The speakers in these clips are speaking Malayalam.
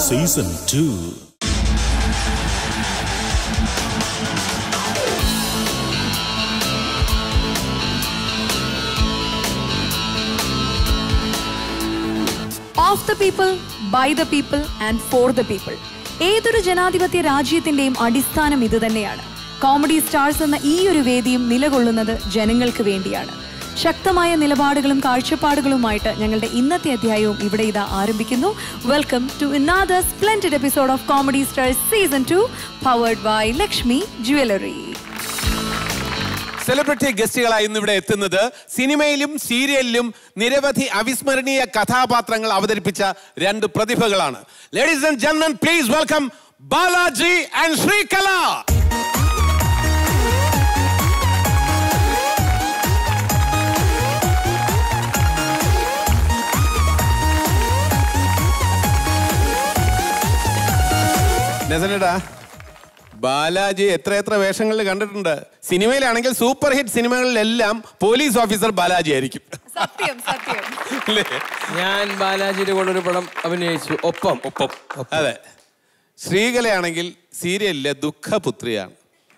Season two of the people by the people and for the people ഏതൊരു ജനാധിപത്യ രാജ്യത്തിന്റെയും അടിസ്ഥാനം ഇതുതന്നെയാണ് കോമഡി സ്റ്റാർസ് എന്ന ഈ ഒരു വേദിയും നിലകൊള്ളുന്നത് ജനങ്ങൾക്ക് വേണ്ടിയാണ് ശക്തമായ നിലപാടുകളും കാഴ്ചപ്പാടുകളുമായിട്ട് ഞങ്ങളുടെ ഇന്നത്തെ അധ്യായവും ഇവിടെ ഇതാ ആരംഭിക്കുന്നു welcome to another splendid episode of comedy stars season two powered by Lakshmi jewellery celebrity ഗസ്റ്റുകളായി ഇന്ന് ഇവിടെ എത്തുന്നത് സിനിമയിലും സീരിയലിലും നിരവധി അവിസ്മരണീയ കഥാപാത്രങ്ങൾ അവതരിപ്പിച്ച രണ്ട് പ്രതിഭകളാണ് ladies and gentlemen please welcome Balaji and Sreekala നസനടാ ബാലാജി എത്ര എത്ര വേഷങ്ങളിൽ കണ്ടിട്ടുണ്ട് സിനിമയിലാണെങ്കിൽ സൂപ്പർ ഹിറ്റ് സിനിമകളിലെല്ലാം പോലീസ് ഓഫീസർ ബാലാജി ആയിരിക്കും സത്യം സത്യം അല്ലേ ഞാൻ ബാലാജിയുടെ കൂടെ ഒരു പടം അഭിനയിച്ചു ഒപ്പം ഒപ്പം അതെ ശ്രീകലയാണെങ്കിൽ സീരിയലിലെ ദുഃഖപുത്രിയാണ്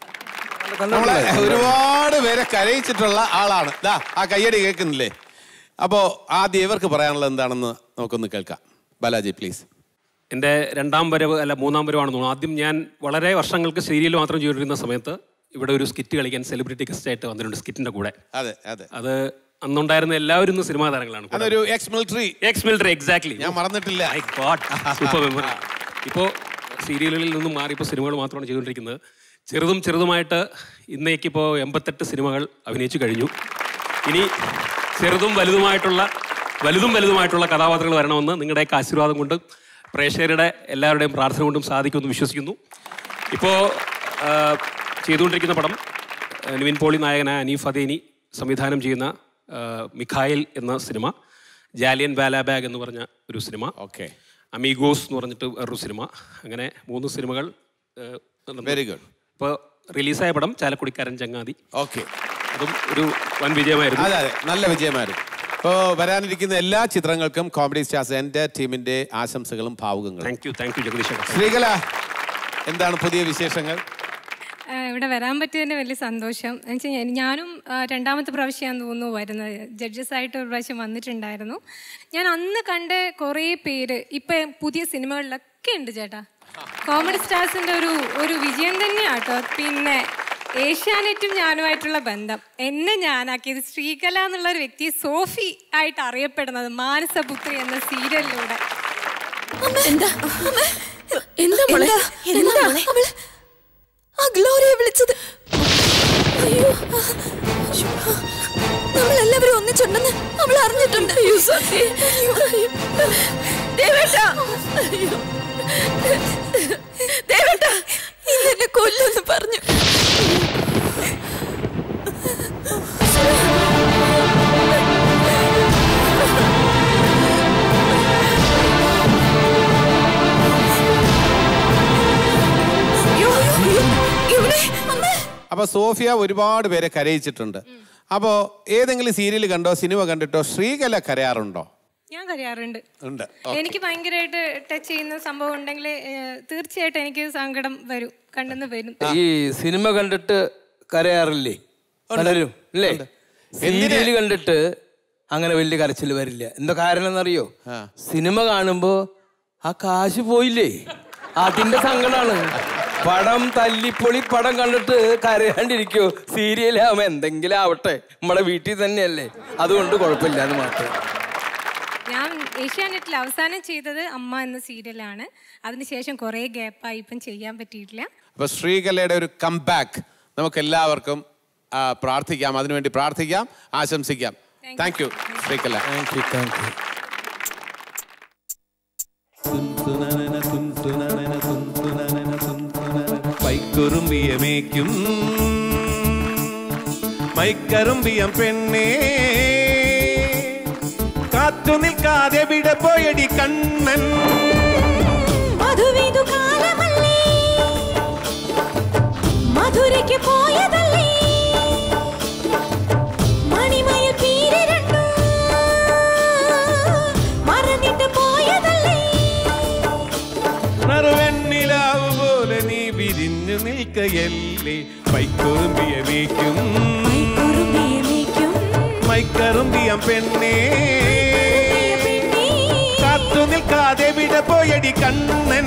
നമ്മളെ ഒരുപാട് പേരെ കരയിച്ചിട്ടുള്ള ആളാണ് ദാ ആ കയ്യടി കേൾക്കുന്നില്ലേ അപ്പോ ആദ്യം ഇവർക്ക് പറയാനുള്ളത് എന്താണെന്ന് നമുക്കൊന്ന് കേൾക്കാം ബാലാജി പ്ലീസ് എൻ്റെ രണ്ടാം വരവ് അല്ല മൂന്നാം വരവാണെന്ന് തോന്നുന്നു ആദ്യം ഞാൻ വളരെ വർഷങ്ങൾക്ക് സീരിയൽ മാത്രം ചെയ്തുകൊണ്ടിരുന്ന സമയത്ത് ഇവിടെ ഒരു സ്കിറ്റ് കളിക്കാൻ സെലിബ്രിറ്റി ഗസ്റ്റ് ആയിട്ട് വന്നിട്ടുണ്ട് സ്കിറ്റിന്റെ കൂടെ അതെ അതെ അത് അന്നുണ്ടായിരുന്ന എല്ലാവരും ഇന്ന് സിനിമാ താരങ്ങളാണ് അതൊരു ex military ex military exactly ഞാൻ മറന്നിട്ടില്ല സൂപ്പർ മെമ്മറി ഇപ്പോൾ സീരിയലുകളിൽ നിന്നും മാറി ഇപ്പോൾ സിനിമകൾ മാത്രമാണ് ചെയ്തുകൊണ്ടിരിക്കുന്നത് ചെറുതും ചെറുതുമായിട്ട് ഇന്നേക്കിപ്പോൾ എൺപത്തെട്ട് സിനിമകൾ അഭിനയിച്ചു കഴിഞ്ഞു ഇനി ചെറുതും വലുതുമായിട്ടുള്ള വലുതും വലുതുമായിട്ടുള്ള കഥാപാത്രങ്ങൾ വരണമെന്ന് നിങ്ങളുടെയൊക്കെ ആശീർവാദം കൊണ്ട് പ്രേക്ഷകരുടെ എല്ലാവരുടെയും പ്രാർത്ഥന കൊണ്ടും സാധിക്കുമെന്ന് വിശ്വസിക്കുന്നു ഇപ്പോൾ ചെയ്തുകൊണ്ടിരിക്കുന്ന പടം ആ, നിവിൻ പോളി നായകനായ അനീഫ് അദേനി സംവിധാനം ചെയ്യുന്ന ആ, മിഖായിൽ എന്ന സിനിമ ജാലിയൻ വാലാബാഗ് എന്ന് പറഞ്ഞ ഒരു സിനിമ ഓക്കെ അമീഗോസ് എന്ന് പറഞ്ഞിട്ട് വേറൊരു സിനിമ അങ്ങനെ മൂന്ന് സിനിമകൾ വെരി ഗുഡ് ഇപ്പോൾ റിലീസായ പടം ചാലക്കുടിക്കാരൻ ചങ്ങാതി ഓക്കെ അതും ഒരു വൻ വിജയമായിരുന്നു അതെ അതെ നല്ല വിജയമായിരുന്നു ഇപ്പോൾ വരാനിരിക്കുന്ന എല്ലാ ചിത്രങ്ങൾക്കും കോമഡി സ്റ്റാർസ് എൻ്റെ ടീമിന്റെ ആശംസകളും ഭാവുകങ്ങളും thank you thank you Jagadish Sreekala എന്താണ് പുതിയ വിശേഷങ്ങൾ ആ, ഇവിടെ വരാൻ പറ്റിയതിന് വലിയ സന്തോഷം എന്ന് വെച്ചാൽ ഞാൻ- ഞാനും ആ, രണ്ടാമത്തെ പ്രാവശ്യമാണെന്ന് തോന്നുന്നു വരുന്നത് ജഡ്ജസ് ആയിട്ട് ഒരു പ്രാവശ്യം വന്നിട്ടുണ്ടായിരുന്നു ഞാൻ അന്ന് കണ്ട കുറേ പേര് ഇപ്പൊ പുതിയ സിനിമകളിലൊക്കെ ഉണ്ട് ചേട്ടാ കോമഡി സ്റ്റാർസിന്റെ ഒരു ഒരു വിജയം തന്നെയാട്ടോ പിന്നെ ഏഷ്യാനെറ്റും ഞാനുമായിട്ടുള്ള ബന്ധം എന്നെ ഞാനാക്കിയത് ശ്രീകല എന്നുള്ള ഒരു വ്യക്തി സോഫി ആയിട്ട് അറിയപ്പെടുന്നത് മാനസപുത്രി എന്ന സീരിയലിലൂടെ എന്താ എന്താ മോളെ എന്താ അവള് ആ ഗ്ലോറിയെ വിളിച്ചത് അയ്യോ നമ്മളെല്ലാവരും ഒന്നിച്ചുണ്ടെന്ന് അവൾ അറിഞ്ഞിട്ടുണ്ട് അയ്യോ സത്യ ദേവേട്ടാ അയ്യോ ദേവേട്ടാ ഇന്നെന്നെ കൊല്ലുമെന്ന് പറഞ്ഞു അയ്യോ, അയ്യോ, ഇവിടെ അമ്മേ അപ്പൊ സോഫിയ ഒരുപാട് പേരെ കരയിച്ചിട്ടുണ്ട് അപ്പോ ഏതെങ്കിലും സീരിയൽ കണ്ടോ സിനിമ കണ്ടിട്ടോ ശ്രീകല കരയാറുണ്ടോ ഞാൻ കരയാറുണ്ട് ഉണ്ട് എനിക്ക് ഭയങ്കരമായിട്ട് ടച്ച് ചെയ്യുന്ന സംഭവം ഉണ്ടെങ്കിൽ തീർച്ചയായിട്ടും എനിക്ക് സങ്കടം വരും കണ്ടെന്ന് വരും ഈ സിനിമ കണ്ടിട്ട് കരയാറില്ലേ പലരും അല്ലേ സീരിയല് കണ്ടിട്ട് അങ്ങനെ വലിയ കരച്ചിൽ വരില്ല എന്താ കാരണം എന്നറിയോ സിനിമ കാണുമ്പോ ആ കാശ് പോയില്ലേ അതിന്റെ സങ്കടാണ് പടം തല്ലിപ്പൊളി പടം കണ്ടിട്ട് കരയാണ്ടിരിക്കോ സീരിയലാവുമ്പോ എന്തെങ്കിലും ആവട്ടെ നമ്മുടെ വീട്ടിൽ തന്നെയല്ലേ അതുകൊണ്ട് കുഴപ്പമില്ല അത് മാത്രം ഞാൻ ഏഷ്യാനെറ്റിൽ അവസാനം ചെയ്തത് അമ്മ എന്ന സീരിയലാണ് അതിനുശേഷം കുറേ ഗ്യാപ്പായി ഇപ്പം ചെയ്യാൻ പറ്റിയിട്ടില്ല അപ്പൊ ശ്രീകലയുടെ ഒരു കംബാക്ക് നമുക്ക് എല്ലാവർക്കും ആ, പ്രാർത്ഥിക്കാം അതിനുവേണ്ടി പ്രാർത്ഥിക്കാം ആശംസിക്കാം thank you Sreekala thank you thank you പൈക്കുറുമ്പിയമേക്കും മൈക്കറുമ്പിയം പെണ്ണേ കാത്തു നിൽക്കാതെ വിട പോയടി കണ്ണൻ മധുവിധു കാലമല്ലേ മധുരയ്ക്ക് പോയതല്ലേ മണിമയിൽ പീര് രണ്ടു മറന്നിട്ട് പോയതല്ലേ നറുവെണ്ണിലാവ് പോലെ നീ വിരിഞ്ഞു നിൽക്കയല്ലേ പൈക്കുറുമ്പിയ നീക്കും മൈക്കറുമ്പിയം പെണ്ണേ കാത്തു നിൽക്കാതെ വിട പോയടി കണ്ണൻ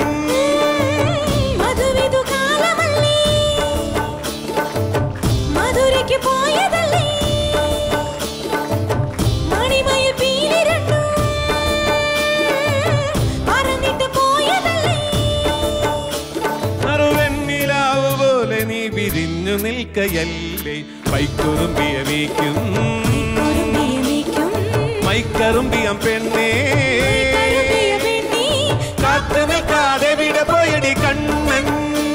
മധുരയ്ക്ക് പോയതല്ലേ മണിമയിൽ പീലി രണ്ടും പറന്നിട്ട് പോയതല്ലേ നറുവെണ്ണിലാവ് പോലെ നീ വിരിഞ്ഞു നിൽക്കയല്ലേ പൈക്കുറുമ്പിയ നീക്കും മൈക്കറുമ്പിയം പെണ്ണേ കാത്തു നിൽക്കാതെ വിട പോയടി കണ്ണൻ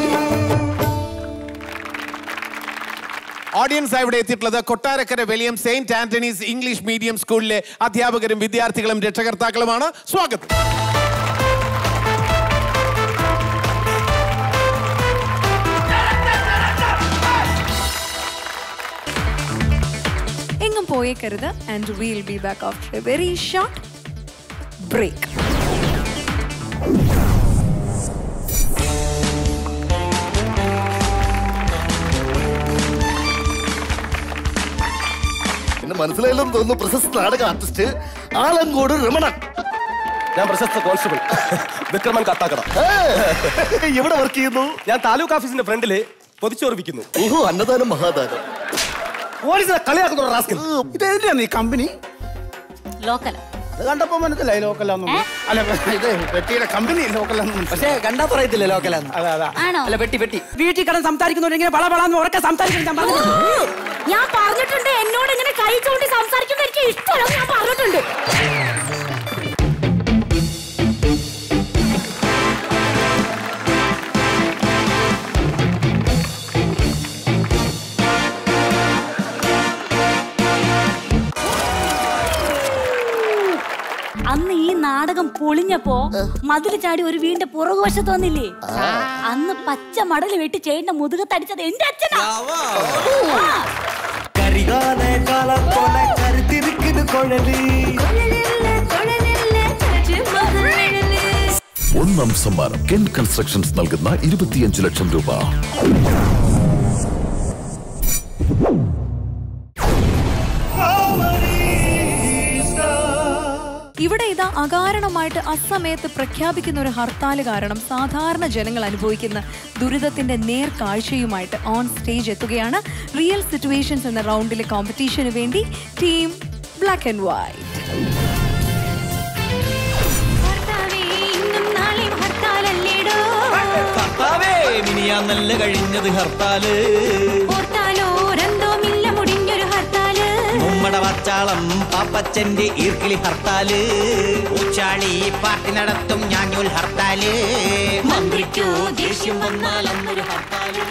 ഓഡിയൻസ് ഇവിടെ എത്തിയിട്ടുള്ളത് Kottarakkara Veliyam saint Antony's English medium സ്കൂളിലെ അധ്യാപകരും വിദ്യാർത്ഥികളും രക്ഷകർത്താക്കളുമാണ് സ്വാഗതം എങ്ങും പോയേക്കരുത് and will be back after a very short break എന്നെ മനസ്സിലായില്ലെന്ന് തോന്നുന്നു പ്രശസ്ത നാടക ആർട്ടിസ്റ്റ് ആലങ്കോട് രമണൻ ഞാൻ പ്രശസ്ത കോൺസ്റ്റബിൾ വിക്രമൻ കത്താക്കട എവിടെ വർക്ക് ചെയ്യുന്നു ഞാൻ താലൂക്ക് ഓഫീസിന്റെ ഫ്രണ്ടില് പൊതിച്ചോർപ്പിക്കുന്നു ഓഹോ അന്നദാനം മഹാദാനം പോലീസിനെ കളിയാക്കുന്ന ഒരു റാസ്കൽ ഇത് എതിരാണ് ഈ കമ്പനി ലോക്കൽ അത് കണ്ടപ്പോ മനസ്സിലായി ലോക്കലാന്നും അല്ല ഇത് പെട്ടിയുടെ കമ്പനി ലോക്കലാന്നും പക്ഷേ കണ്ടാ പറയത്തില്ല ലോക്കലാന്ന് അതെ അതാ ആണോ അല്ല പെട്ടി പെട്ടി വീട്ടിൽ കിടന്ന് സംസാരിക്കുന്നവരിങ്ങനെ വള വളാന്ന് ഉറക്കെ സംസാരിക്കണം ഞാൻ പറഞ്ഞിട്ടുണ്ട് ഞാൻ പറഞ്ഞിട്ടുണ്ട് എന്നോട് ഇങ്ങനെ കൈ ചൂണ്ടി സംസാരിക്കുന്നത് എനിക്ക് ഇഷ്ടമല്ല ഞാൻ പറഞ്ഞിട്ടുണ്ട് അന്ന് ഈ നാടകം പൊളിഞ്ഞപ്പോ മതില് ചാടി ഒരു വീടിന്റെ പുറകുവശത്ത് വന്നില്ലേ അന്ന് പച്ച മടല് വെട്ടി ചേട്ടന്റെ മുതുകത്തടിച്ചത് എന്റെ അച്ഛനാ ആ. കൊഴലില്ല, കൊഴലില്ല, ചുമതലയില്ല. ഒന്നാം സമ്മാനം കെൻ കൺസ്ട്രക്ഷൻസ് നൽകുന്ന ഇരുപത്തിയഞ്ച് ലക്ഷം രൂപ ഇവിടെ ഇതാ അകാരണമായിട്ട് അസമയത്ത് പ്രഖ്യാപിക്കുന്ന ഒരു ഹർത്താൽ കാരണം സാധാരണ ജനങ്ങൾ അനുഭവിക്കുന്ന ദുരിതത്തിന്റെ നേർക്കാഴ്ചയുമായിട്ട് ഓൺ സ്റ്റേജ് എത്തുകയാണ് റിയൽ സിറ്റുവേഷൻസ് എന്ന റൗണ്ടിലെ കോമ്പറ്റീഷന് വേണ്ടി ടീം ബ്ലാക്ക് ആൻഡ് വൈറ്റ് ഭർത്താവേ, ഇന്നും നാളെയും ഹർത്താലല്ലേടോ? മിനിയാന്നല്ല കഴിഞ്ഞത് ഹർത്താല് ഓർത്താലോ രണ്ടോമില്ല മുടിഞ്ഞൊരു ഹർത്താല് മുമ്മട വച്ചാളം പാപ്പച്ചന്റെ ഈർക്കിളി ഹർത്താല് ഉച്ചാളി പാർട്ടി നടത്തും ഞാഞ്ഞൂൽ ഹർത്താല് മന്ത്രിക്കോ ദേഷ്യം വന്നാൽ അന്നൊരു ഹർത്താല്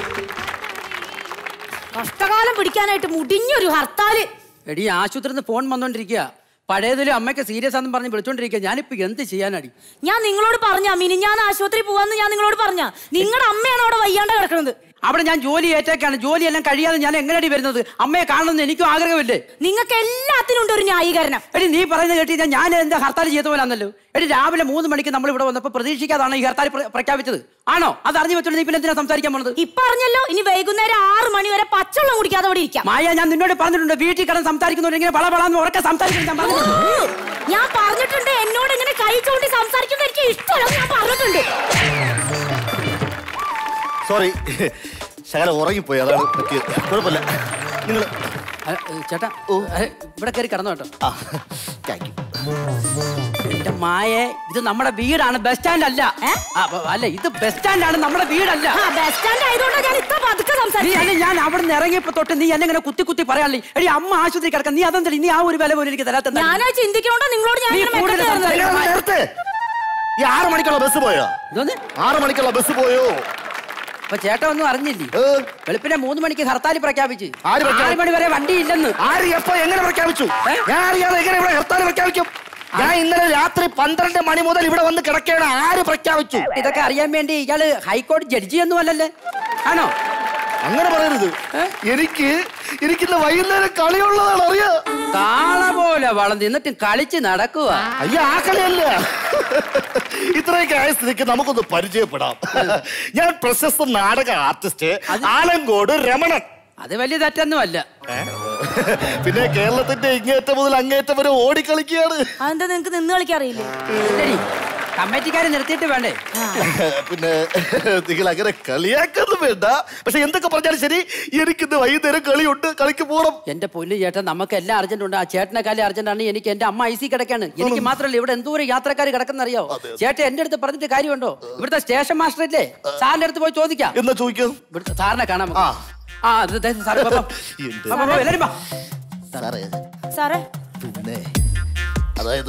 കഷ്ടകാലം പിടിക്കാനായിട്ട് മുടിഞ്ഞൊരു ഹർത്താല് എടി ആശുപത്രിയിൽ നിന്ന് ഫോൺ വന്നോണ്ടിരിക്കുക പഴയതിലും അമ്മയ്ക്ക് സീരിയസ് ആണെന്ന് പറഞ്ഞ് വിളിച്ചോണ്ടിരിക്കുക ഞാനിപ്പോ എന്ത് ചെയ്യാനടി ഞാൻ നിങ്ങളോട് പറഞ്ഞ മിനി ഞാൻ ആശുപത്രി പോവാന്ന് ഞാൻ നിങ്ങളോട് പറഞ്ഞ നിങ്ങളുടെ അമ്മയാണ് അവിടെ വയ്യാണ്ട് കിടക്കുന്നത് അവിടെ ഞാൻ ജോലി ഏറ്റേക്കാണ് ജോലിയെല്ലാം കഴിയാതെ ഞാൻ എങ്ങനെയാണ് വരുന്നത് അമ്മയെ കാണണമെന്ന് എനിക്കും ആഗ്രഹമില്ലേ നിങ്ങൾക്ക് എല്ലാത്തിനും ഉണ്ട് ഒരു ന്യായീകരണം എടി നീ പറയുന്നത് കേട്ടി ഞാൻ എന്താ ഹർത്താൽ ചെയ്ത പോലാന്നല്ലോ എടി രാവിലെ മൂന്ന് മണിക്ക് നമ്മൾ ഇവിടെ വന്നപ്പോൾ പ്രതീക്ഷിക്കാതാണ് ഈ ഹർത്താൽ പ്ര- പ്രഖ്യാപിച്ചത് ആണോ അത് അറിഞ്ഞു വെച്ചോണ്ട് നീ പിന്നെ എന്തിനാ സംസാരിക്കാൻ പോണത് ഇപ്പൊ അറിഞ്ഞല്ലോ ഇനി വൈകുന്നേരം ആറ് മണി വരെ പച്ചവെള്ളം കുടിക്കാതെ അവിടെ ഇരിക്കാം മായ ഞാൻ നിന്നോട് പറഞ്ഞിട്ടുണ്ട് വീട്ടിൽ കിടന്ന് സംസാരിക്കുന്നവർ ഇങ്ങനെ വള വളാന്ന് ഉറക്കെ സംസാരിക്കണം ഞാൻ പറഞ്ഞിട്ടുണ്ട് ഞാൻ പറഞ്ഞിട്ടുണ്ട് എന്നോട് ഇങ്ങനെ കൈ ചൂണ്ടി സംസാരിക്കുന്നത് എനിക്ക് ഇഷ്ടമല്ല ഞാൻ പറഞ്ഞിട്ടുണ്ട് സോറി ശകലം ഉറങ്ങിപ്പോയി അതാണ് പറ്റിയത് കുഴപ്പമില്ല നിങ്ങൾ അ- ഏ, ചേട്ടാ ഏ, ഇവിടെ കയറി കിടന്നു കേട്ടോ ആ താങ്ക് യു എന്റെ മായെ ഇത് നമ്മുടെ വീടാണ് ബസ് സ്റ്റാൻഡ് അല്ല ആ, ബ- അല്ല ഇത് ബസ് സ്റ്റാൻഡ് ആണ് നമ്മുടെ വീടല്ല ആ ബസ് സ്റ്റാൻഡ് ആയതുകൊണ്ടാണ് ഞാൻ ഇത്ര പതുക്കെ നീ സംസാരിച്ചത് അല്ലെ ഞാൻ അവിടെ നിന്ന് ഇറങ്ങിയപ്പോ തൊട്ട് നീ എന്നെ ഇങ്ങനെ കുത്തി കുത്തി പറയാനല്ലേ എടി അമ്മ ആശുപത്രി കിടക്കാം നീ അതെന്താ നീ ആ ഒരു വില പോലും എനിക്ക് തരാത്ത ഞാനാ ചിന്തിക്കണോണ്ടോ നിങ്ങളോട് ഞാൻ നീ ഇങ്ങനെ കൂടുതൽ മെനക്കെട്ട് തരുന്നത്? സംസാരിക്കണം. നേരത്തെ ഈ ആറ് മണിക്കുള്ള ബസ് പോയോ ആറ് മണിക്കുള്ള ബസ് പോയോ അപ്പൊ ചേട്ടൻ ഒന്നും അറിഞ്ഞില്ലേ ഏ? വെളുപ്പിനെ മൂന്ന് മണിക്ക് ഹർത്താൽ പ്രഖ്യാപിച്ച് ആര് പ്രഖ്യാപി- ആറ് മണി വരെ വണ്ടി ഇല്ലെന്ന് ആര് എപ്പോ എങ്ങനെ പ്രഖ്യാപിച്ചു ഞാൻ അറിയാതെ എങ്ങനെ ഇവിടെ ഹർത്താൽ പ്രഖ്യാപിക്കും ഞാൻ ഇന്നലെ രാത്രി പന്ത്രണ്ട് മണി മുതൽ ഇവിടെ വന്ന് കിടക്കുകയാണ് ആര് പ്രഖ്യാപിച്ചു ഇതൊക്കെ അറിയാൻ വേണ്ടി ഇയാള് ഹൈക്കോടതി ജഡ്ജി ഒന്നും അല്ലല്ലേ ആണോ അങ്ങനെ പറയരുത് എനിക്ക് എനിക്കിന്ന് വൈകുന്നേരം കളിയുള്ളതാണ് അറിയാ കാള പോലെ വളർന്ന് എന്നിട്ട് കളിച്ച് നടക്കുക അയ്യോ ആ കളിയല്ല ഇത്രയൊക്കെ ആയ സ്ഥിതിക്ക് നമുക്കൊന്ന് പരിചയപ്പെടാം ഞാൻ പ്രശസ്ത നാടക ആർട്ടിസ്റ്റ് ആലങ്കോട് രമണൻ അത് വലിയ തെറ്റൊന്നും അല്ല പിന്നെ കേരളത്തിന്റെ ഇങ്ങേറ്റം മുതൽ അങ്ങേറ്റം വരെ ഓടിക്കളിക്കുകയാണ് അതെന്താ നിങ്ങക്ക് നിന്ന് കളിക്കാൻ അറിയില്ലേ കമ്മിറ്റിക്കാരെ നിർത്തിയിട്ട് വേണ്ടേ പിന്നെ നിങ്ങൾ അങ്ങനെ കളിയാക്കൊന്നും വേണ്ട പക്ഷെ എന്തൊക്കെ പറഞ്ഞാലും ശരി എനിക്കിന്ന് വൈകുന്നേരം കളിയുണ്ട് കളിക്ക് പോകണം എന്റെ പൊന്നു ചേട്ടൻ നമുക്ക് എല്ലാം അർജന്റ് ഉണ്ട് ആ ചേട്ടനെ കാലം അർജന്റ് ആണ് എനിക്ക് എന്റെ അമ്മ ഐ സി കിടക്കാണ് എനിക്ക് മാത്രമല്ല ഇവിടെ എന്തോരം യാത്രക്കാർ കിടക്കുന്നറിയോ ചേട്ടൻ എന്റെ അടുത്ത് പറഞ്ഞിട്ട് കാര്യമുണ്ടോ ഇവിടുത്തെ സ്റ്റേഷൻ മാസ്റ്റർ ഇല്ലേ സാറിന്റെ അടുത്ത് പോയി ചോദിക്കാം എന്നാ ചോദിക്കാം ഇവിടുത്തെ സാറിനെ കാണാം നമുക്ക്. ആ ഇത് ദേ സാറ് വാ, വാ. എന്റെ വാ, വാ, വാ, എല്ലാരും വാ. സാറേ സാറേ പിന്നെ അതായത്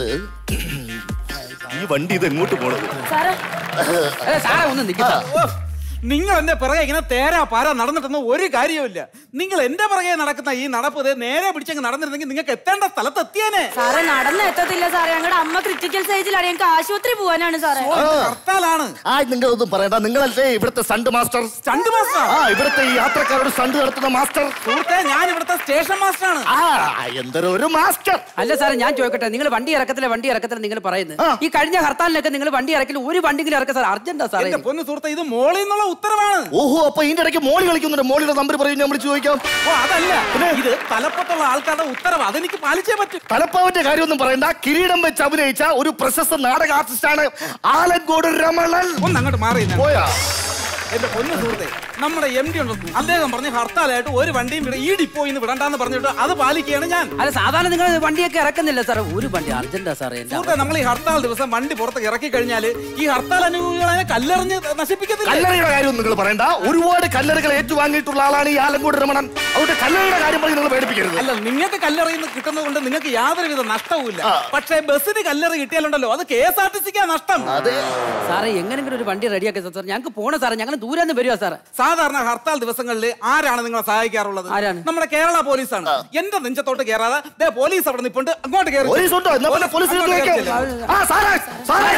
ഈ വണ്ടി ഇത് എങ്ങോട്ട് പോണത് സാറേ അതെ, സാറേ ഒന്ന് നിൽക്കുക നിങ്ങൾ എന്റെ പിറകെ ഇങ്ങനെ തേരാ പാര നടന്നിട്ടൊന്നും ഒരു കാര്യവുമില്ല നിങ്ങൾ എന്റെ പിറകെ നടക്കുന്ന ഈ നടപ്പ് ദേ നേരെ പിടിച്ചങ്ങ് നടന്നിരുന്നെങ്കിൽ നിങ്ങൾക്ക് എത്തേണ്ട സ്ഥലത്ത് എത്തിയേനെ സാറേ നടന്ന് എത്തത്തില്ല സാറേ ഞങ്ങളുടെ അമ്മ ക്രിട്ടിക്കൽ സ്റ്റേജിലാണ് ഞങ്ങൾക്ക് ആശുപത്രി പോവാനാണ് സാറേ ഹർത്താലാണ് ആ നിങ്ങൾ ഒന്നും പറയണ്ട നിങ്ങളല്ലേ ഇവിടുത്തെ സ്റ്റണ്ട് മാസ്റ്റർ സ്റ്റണ്ട് മാസ്റ്റർ ആ ഇവിടുത്തെ ഈ യാത്രക്കാരോട് സ്റ്റണ്ട് നടത്തുന്ന മാസ്റ്റർ സുഹൃത്തെ ഞാൻ ഇവിടുത്തെ സ്റ്റേഷൻ മാസ്റ്റർ ആണ് ആ എന്തൊരു ഒരു മാസ്റ്റർ അല്ല സാറേ ഞാൻ ചോദിക്കട്ടെ നിങ്ങൾ വണ്ടി ഇറക്കത്തില്ല വണ്ടി ഇറക്കത്തില്ല നിങ്ങൾ പറയുന്നത് ഈ കഴിഞ്ഞ ഹർത്താലിനൊക്കെ നിങ്ങൾ വണ്ടി ഇറക്കില്ല ഒരു വണ്ടിങ്കിലും ഇറക്കുക സാർ അർജന്റാ സാറേ എന്റെ പൊന്നു സുഹൃത്തെ ഇത് മോളിൽ നിന്നുള്ള ഉത്തരവാണ് ഓഹോ അപ്പൊ ഇതിന്റെ ഇടയ്ക്ക് മോളി കളിക്കുന്നുണ്ട് മോളിയുടെ നമ്പർ പറയും ഞാൻ വിളിച്ചു ചോദിക്കാം ഓ അതല്ല ഇത് തലപ്പത്തുള്ള ആൾക്കാരുടെ ഉത്തരവ് അതെനിക്ക് പാലിച്ചേ പറ്റൂ തലപ്പാവിന്റെ കാര്യമൊന്നും പറയണ്ട കിരീടം വെച്ച് അഭിനയിച്ച ഒരു പ്രശസ്ത നാടക ആർട്ടിസ്റ്റാണ് ആലങ്കോട് രമണൻ ഒന്ന് അങ്ങോട്ട് മാറി പോയാ എന്റെ പൊന്നു സുഹൃത്തെ നമ്മുടെ എം ഡി ഉണ്ടല്ലോ അദ്ദേഹം പറഞ്ഞ ഹർത്താലായിട്ട് ഒരു വണ്ടിയും വിട ഈ ഡിപ്പോയിൽ നിന്ന് വിടണ്ടാന്ന് പറഞ്ഞിട്ട് അത് പാലിക്കുകയാണ് ഞാൻ അല്ല സാധാരണ നിങ്ങൾ വണ്ടിയൊക്കെ ഇറക്കുന്നില്ല സാറേ ഒരു വണ്ടി അർജന്റാ സാറേ എന്റെ സുഹൃത്തെ നമ്മൾ ഈ ഹർത്താൽ ദിവസം വണ്ടി പുറത്തേക്ക് ഇറക്കി കഴിഞ്ഞാൽ ഈ ഹർത്താൽ അനുകൂലികളായ കല്ലെറിഞ്ഞ് നശിപ്പിക്കത്തില്ല കല്ലറയുടെ കാര്യം നിങ്ങൾ പറയണ്ട ഒരുപാട് കല്ലറകൾ ഏറ്റുവാങ്ങിയിട്ടുള്ള ആളാണ് ഈ ആലങ്കോട് രമണൻ അതുകൊണ്ട് കല്ലറയുടെ കാര്യം പറഞ്ഞ് നിങ്ങൾ പേടിപ്പിക്കരുത് അല്ല നിങ്ങൾക്ക് കല്ലെറിയുന്ന കിട്ടുന്നത് കൊണ്ട് നിങ്ങൾക്ക് യാതൊരുവിധ നഷ്ടവുമില്ല പക്ഷേ ബസ്സിന് കല്ലെറി കിട്ടിയാലുണ്ടല്ലോ അത് കെ എസ് ആർ ടി സിക്കാ നഷ്ടം സാറേ എങ്ങനെങ്കിലും ഒരു വണ്ടി റെഡിയാക്കി സാർ ഞങ്ങൾക്ക് പോണ സാറേ ഞങ്ങൾ ദൂരെ നിന്ന് വരുവാ സാറേ സാധാരണ ഹർത്താൽ ദിവസങ്ങളിൽ ആരാണ് നിങ്ങളെ സഹായിക്കാറുള്ളത് ആരാണ്? നമ്മുടെ കേരള പോലീസാണ് എന്റെ നെഞ്ചത്തോട്ട് കയറാതെ ദേ പോലീസ് അവിടെ നിപ്പുണ്ട് അങ്ങോട്ട് കയറി പോലീസ് ഉണ്ടോ എന്നാ പിന്നെ പോലീസ് അങ്ങോട്ട് ഇങ്ങോട്ട് കയറി വെക്കാം. ചെല്ല്. ആ സാറേ സാറേ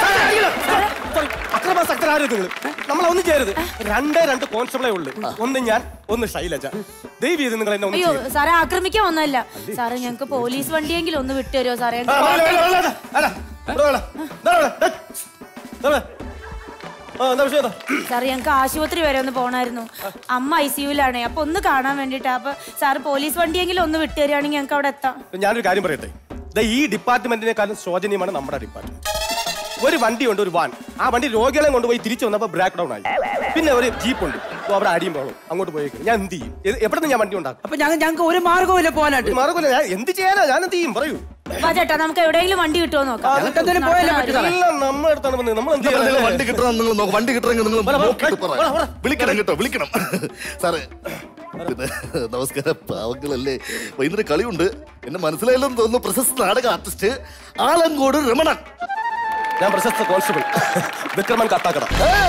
അക്രമാസക്തരാരും നിങ്ങൾ നമ്മൾ ഒന്നും ചെയ്യരുത് രണ്ടേ രണ്ട് കോൺസ്റ്റബിളേ ഉള്ളൂ ഒന്ന് ഞാൻ ഒന്ന് ശൈലജ ദയവ് ചെയ്ത് നിങ്ങൾ എന്നെ ഒന്ന് അയ്യോ ചെയ്യരുത്. സാറേ ആക്രമിക്കാൻ വന്നല്ല സാറേ ഞങ്ങൾക്ക് പോലീസ് വണ്ടിയെങ്കിലും ഒന്ന് വിട്ടുതരുമോ സാറേ ആ, വേണ്ട, വേണ്ട, വേണ്ട, വേണ്ട. അല്ല, ഇവിടെ വേണ്ട. ദാ ഇവിടെ, ദാ. ദാ ഇവിടെ. ആ, എന്താ വിഷയം എന്താ? സാർ ഞങ്ങൾക്ക് ആശുപത്രി വരെ ഒന്ന് പോണായിരുന്നു അമ്മ ഐ സിയുലാണ് അപ്പൊ ഒന്ന് കാണാൻ വേണ്ടിട്ടാ അപ്പൊ സാർ പോലീസ് വണ്ടിയെങ്കിലും ഒന്ന് വിട്ടുതരികയാണെങ്കിൽ ഞങ്ങൾക്ക് അവിടെ എത്താം ഞാനൊരു കാര്യം പറയട്ടെ ദാ ഈ ഡിപ്പാർട്ട്മെന്റിനെക്കാളും ശോചനീയമാണ് നമ്മുടെ ഡിപ്പാർട്ട്മെന്റ് ഒരു വണ്ടിയുണ്ട് ഒരു വാൻ ആ വണ്ടി രോഗികളെ കൊണ്ടുപോയി തിരിച്ചു വന്നപ്പോൾ ബ്രേക്ക് ഡൗൺ ആയി പിന്നെ ഒരു ജീപ്പ് ഉണ്ട് അപ്പോൾ അവിടെ അടിയും പോകണം അങ്ങോട്ട് പോയേക്കും ഞാൻ എന്ത് ചെയ്യും എ- എവിടെ നിന്ന് ഞാൻ വണ്ടി ഉണ്ടാക്കും അപ്പൊ ഞങ്ങൾ ഞങ്ങൾക്ക് ഒരു മാർഗവും ഇല്ല പോകാനായിട്ട് മാർഗമില്ല ഞാൻ എന്ത് ചെയ്യാനാ ഞാൻ എന്ത് ചെയ്യും പറയൂ വാ ചേട്ടാ നമുക്ക് എവിടെയെങ്കിലും വണ്ടി കിട്ടുമോ നോക്കാം ഞങ്ങൾക്ക് എന്തെങ്കിലും പോയാലേ പറ്റൂ സാറേ എല്ലാം നമ്മുടെ അടുത്താണ് വന്നത് നമ്മൾ എന്ത് നിങ്ങൾ ചെയ്യാനാ? വണ്ടി കിട്ടണം നിങ്ങൾ നോക്ക് വണ്ടി കിട്ടണമെങ്കിൽ നിങ്ങൾ പറ, പറ, നോക്കിയിട്ട് പറ പറ, പറ. വിളിക്കണം കേട്ടോ വിളിക്കണം സാറേ പിന്നെ നമസ്കാരം പാവങ്ങളല്ലേ വൈകുന്നേരം കളിയുണ്ട് എന്നെ മനസ്സിലായില്ലെന്ന് തോന്നുന്നു പ്രശസ്ത നാടക ആർട്ടിസ്റ്റ് ആലങ്കോട് രമണൻ ഞാൻ പ്രശസ്ത കോൺസ്റ്റബിൾ വിക്രമൻ കത്താക്കട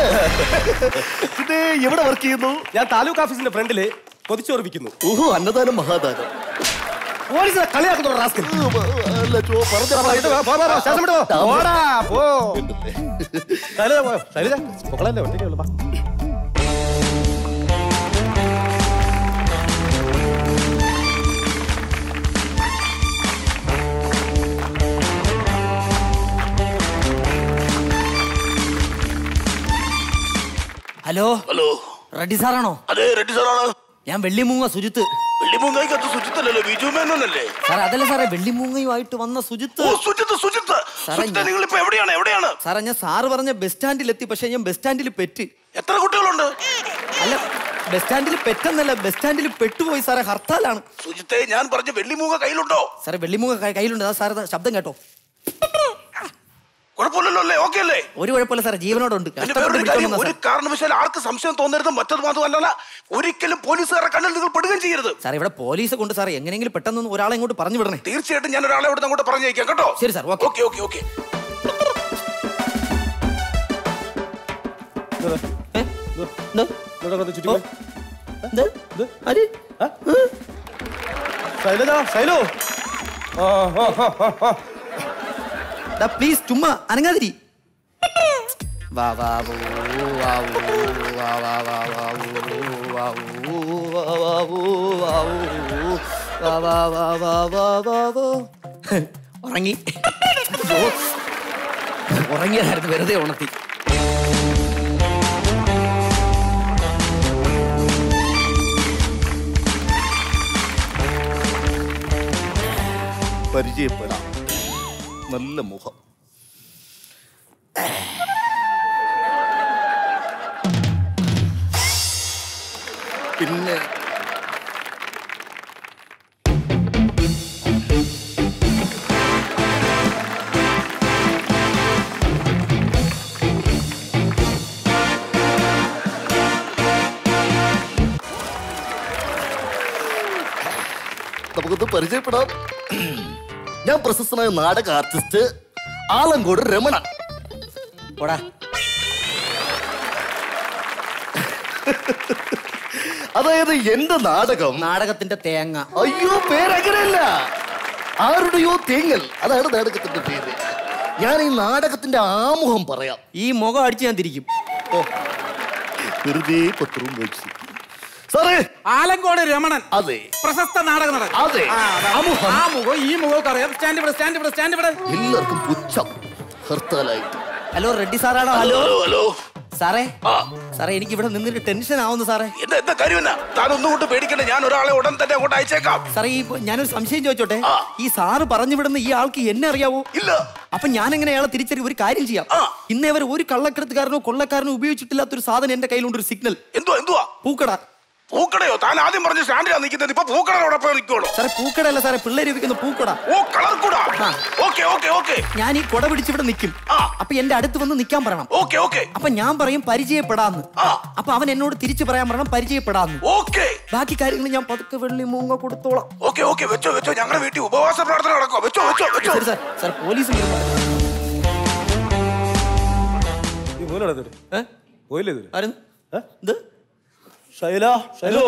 പിന്നെ എവിടെ വർക്ക് ചെയ്യുന്നു ഞാൻ താലൂക്ക് ഓഫീസിന്റെ ഫ്രണ്ടില് കൊതിച്ചോർപ്പിക്കുന്നു ഓഹോ അന്നദാനം മഹാദാനം പോലീസിനെ കളിയാക്കുന്ന റാസ്കൽ അല്ല ചോ പറഞ്ഞ ഇത് വാ, പോ, പോ, പോ, ശേഷം വിട്ടോ. പോടാ, പോ. ശൈലജ പോ. ശൈലജ, മക്കളല്ലേ, ഒറ്റയ്ക്കേ ഉള്ളൂ, വാ. ഹലോ ഹലോ റെഡ്ഡി സാറാണോ അതെ റെഡ്ഡി സാറാണ് ഞാൻ വെള്ളിമൂങ്ങ സുജിത്ത് വെള്ളിമൂങ്ങായിക്കത്ത് സുജിത്തല്ലല്ലോ ബിജു മേനോനല്ലേ സാറേ അതല്ല സാറേ വെള്ളിമൂങ്ങയുമായിട്ട് വന്ന സുജിത്ത് ഓ സുജിത്ത് സുജിത്ത് സാറേ, സുജിത്ത് ഞാൻ- നിങ്ങൾ ഇപ്പൊ എവിടെയാണ് എവിടെയാണ് സാറേ ഞാൻ സാറ് പറഞ്ഞ ബസ് സ്റ്റാൻഡിലെത്തി പക്ഷെ ഞാൻ ബസ് സ്റ്റാൻഡിൽ പെറ്റ് എത്ര കുട്ടികളുണ്ട് അല്ല ബസ് സ്റ്റാൻഡിൽ പെട്ടെന്നല്ല ബസ് സ്റ്റാൻഡിൽ പെട്ടുപോയി സാറേ ഹർത്താലാണ് സുജിത്തെ ഞാൻ പറഞ്ഞ വെള്ളിമൂങ്ങ കയ്യിലുണ്ടോ സാറേ വെള്ളിമൂങ്ങ കൈ- കയ്യിലുണ്ട് അതാ സാറ് ശബ്ദം കേട്ടോ കുഴപ്പമില്ലല്ലോ അല്ലേ ഓക്കെ അല്ലേ ഒരു കുഴപ്പമില്ല സാറേ ജീവനോടുണ്ട് പിന്നെ കഷ്ടപ്പെട്ട് വേറൊരു പിടിച്ചോണ്ട് കാര്യം വന്നതാ ഒരു കാരണവശാലും ആർക്ക് സംശയം തോന്നരുത് മറ്റത് മാത്രമല്ല ഒരിക്കലും പോലീസുകാരുടെ കണ്ണിൽ നിങ്ങൾ പെടുകയും ചെയ്യരുത് സാർ. സാറേ ഇവിടെ പോലീസ് കൊണ്ട് സാറേ എങ്ങനെയെങ്കിലും പെട്ടെന്ന് ഒരാളെ ഇങ്ങോട്ട് പറഞ്ഞു വിടണേ തീർച്ചയായിട്ടും ഞാൻ ഒരാളെ ഇവിടെ അങ്ങോട്ട് പറഞ്ഞേക്കാം കേട്ടോ ശരി sir okay okay okay okay ഇവിടെ കൊണ്ട് ചുറ്റി പോയി. ശൈലജ ശൈലു ആ, ആ, ആ, ആ, ആ. പ്ലീസ് ചുമ്മാ അനങ്ങാതിരി വാ വാ വൂ, വാ വൂ, വാ വാ വാ വാ വൂ, വാ വൂ, വാ വാ വൂ, വാ വൂ, വാ വാ വാ വാ വാ വാ വാ ഉറങ്ങി ഓ. ഉറങ്ങിയതായിരുന്നു വെറുതെ ഉണർത്തി പരിചയപ്പെടാം നല്ല മുഖം പിന്നെ നമുക്കൊന്ന് പരിചയപ്പെടാം ഞാൻ പ്രശസ്തനായ നാടക ആർട്ടിസ്റ്റ് ആലങ്കോട് രമണൻ പോടാ അതായത് എന്റെ നാടകം നാടകത്തിന്റെ തേങ്ങ അയ്യോ പേരങ്ങനെയല്ല ആരുടെയോ തേങ്ങൽ അതാണ് നാടകത്തിന്റെ പേര് ഞാൻ ഈ നാടകത്തിന്റെ ആമുഖം പറയാം ഈ മുഖം അടിച്ച് ഞാൻ തിരിക്കും ഓ വെറുതെ പത്രവും വെച്ച് സാറേ ആലങ്കോട് രമണൻ അതെ പ്രശസ്ത നാടക നടൻ അതെ. ആ, അതാ. ആമുഖം. ആ മുഖം ഈ മുഖമൊക്കെ അറിയാം സ്റ്റാൻഡ് ഇവിടെ സ്റ്റാൻഡ് ഇവിടെ സ്റ്റാൻഡ് ഇവിടെ എല്ലാവർക്കും പുച്ഛം ഹർത്താലായിട്ട് ഹലോ റെഡ്ഡി സാറാണോ ഹലോ ഹലോ ഹലോ സാറേ സാറേ എനിക്ക് ഇവിടെ നിന്നിട്ട് ടെൻഷൻ ആവുന്നു സാറേ എന്താ എന്താ കാര്യം താൻ ഒന്നും കൊണ്ട് പേടിക്കണ്ട ഞാൻ ഒരാളെ ഉടൻ തന്നെ അങ്ങോട്ട് അയച്ചേക്കാം സാറേ ഈ ഞാനൊരു സംശയം ചോദിച്ചോട്ടെ ഈ സാറ് പറഞ്ഞു വിടുന്ന ഈ ആൾക്ക് എന്നെ അറിയാവോ ഇല്ല അപ്പൊ ഞാൻ എങ്ങനെ അയാളെ തിരിച്ചറിയും ഒരു കാര്യം ചെയ്യാം ഇന്നേ വരെ ഒരു കള്ളക്കടത്തുകാരനോ കൊള്ളക്കാരനോ ഉപയോഗിച്ചിട്ടില്ലാത്തൊരു സാധനം എന്റെ കയ്യിലുണ്ട് ഒരു സിഗ്നൽ എന്തുവാ എന്തുവാ പൂക്കട പൂക്കടയോ താൻ ആദ്യം പറഞ്ഞ സ്റ്റാൻഡിലാ നിൽക്കുന്നത് ഇപ്പൊ പൂക്കടയോടൊപ്പം നിൽക്കുള്ളൂ സാറേ പൂക്കടയല്ല സാറേ പിള്ളേര് ഉപയോഗിക്കുന്ന പൂക്കട ഓ കളർ കൂടാ ഓക്കെ ഓക്കെ ഓക്കെ ഞാൻ ഈ കൊട പിടിച്ച് ഇവിടെ നിൽക്കും അപ്പൊ എന്റെ അടുത്ത് വന്ന് നിൽക്കാൻ പറയണം ഓക്കെ ഓക്കെ അപ്പൊ ഞാൻ പറയും പരിചയപ്പെടാന്ന് അപ്പൊ അവൻ എന്നോട് തിരിച്ചു പറയാൻ പറയണം പരിചയപ്പെടാന്ന് ഓക്കെ ബാക്കി കാര്യങ്ങൾ ഞാൻ പതുക്കെ വെള്ളി മൂങ്ങ കൊടുത്തോളാം ഓക്കെ ഓക്കെ വെച്ചോ വെച്ചോ ഞങ്ങളുടെ വീട്ടിൽ ഉപവാസ പ്രാർത്ഥന നടക്കോ വെച്ചോ വെച്ചോ വെച്ചോ ശരി സാർ സാർ പോലീസ് ഇത് ശൈല ശൈലോ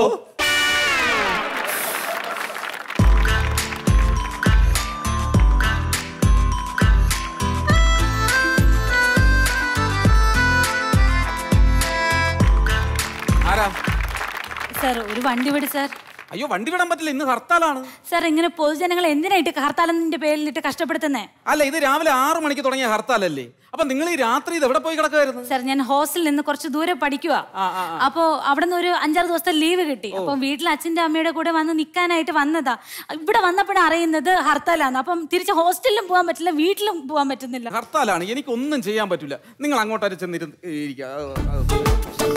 ആരാ സാർ ഒരു വണ്ടി വിട് സാർ അയ്യോ വണ്ടി വിടാൻ പറ്റില്ല ഇന്ന് ഹർത്താലാണ് സാർ ഇങ്ങനെ പൊതുജനങ്ങളെ എന്തിനായിട്ട് ഹർത്താലിന്റെ പേരിലിട്ട് കഷ്ടപ്പെടുത്തുന്നേ അല്ല ഇത് രാവിലെ ആറു മണിക്ക് തുടങ്ങിയ ഹർത്താലല്ലേ അപ്പൊ നിങ്ങൾ ഈ രാത്രി ഇത് എവിടെ പോയി കിടക്കുമായിരുന്നു സാർ ഞാൻ ഹോസ്റ്റലിൽ നിന്ന് കുറച്ച് ദൂരെ പഠിക്കുക അപ്പോ അവിടെ നിന്ന് ഒരു അഞ്ചാറ് ദിവസത്തെ ലീവ് കിട്ടി അപ്പൊ വീട്ടിൽ അച്ഛന്റെ അമ്മയുടെ കൂടെ വന്ന് നിൽക്കാനായിട്ട് വന്നതാ ഇവിടെ വന്നപ്പോഴാണ് അറിയുന്നത് ഹർത്താലാണ് അപ്പം തിരിച്ച് ഹോസ്റ്റലിലും പോകാൻ പറ്റില്ല വീട്ടിലും പോകാൻ പറ്റുന്നില്ല ഹർത്താലാണ് എനിക്കൊന്നും ചെയ്യാൻ പറ്റില്ല നിങ്ങൾ അങ്ങോട്ടൊരു ചെന്നിരുന്ന് ഇരിക്കുക അത് അത്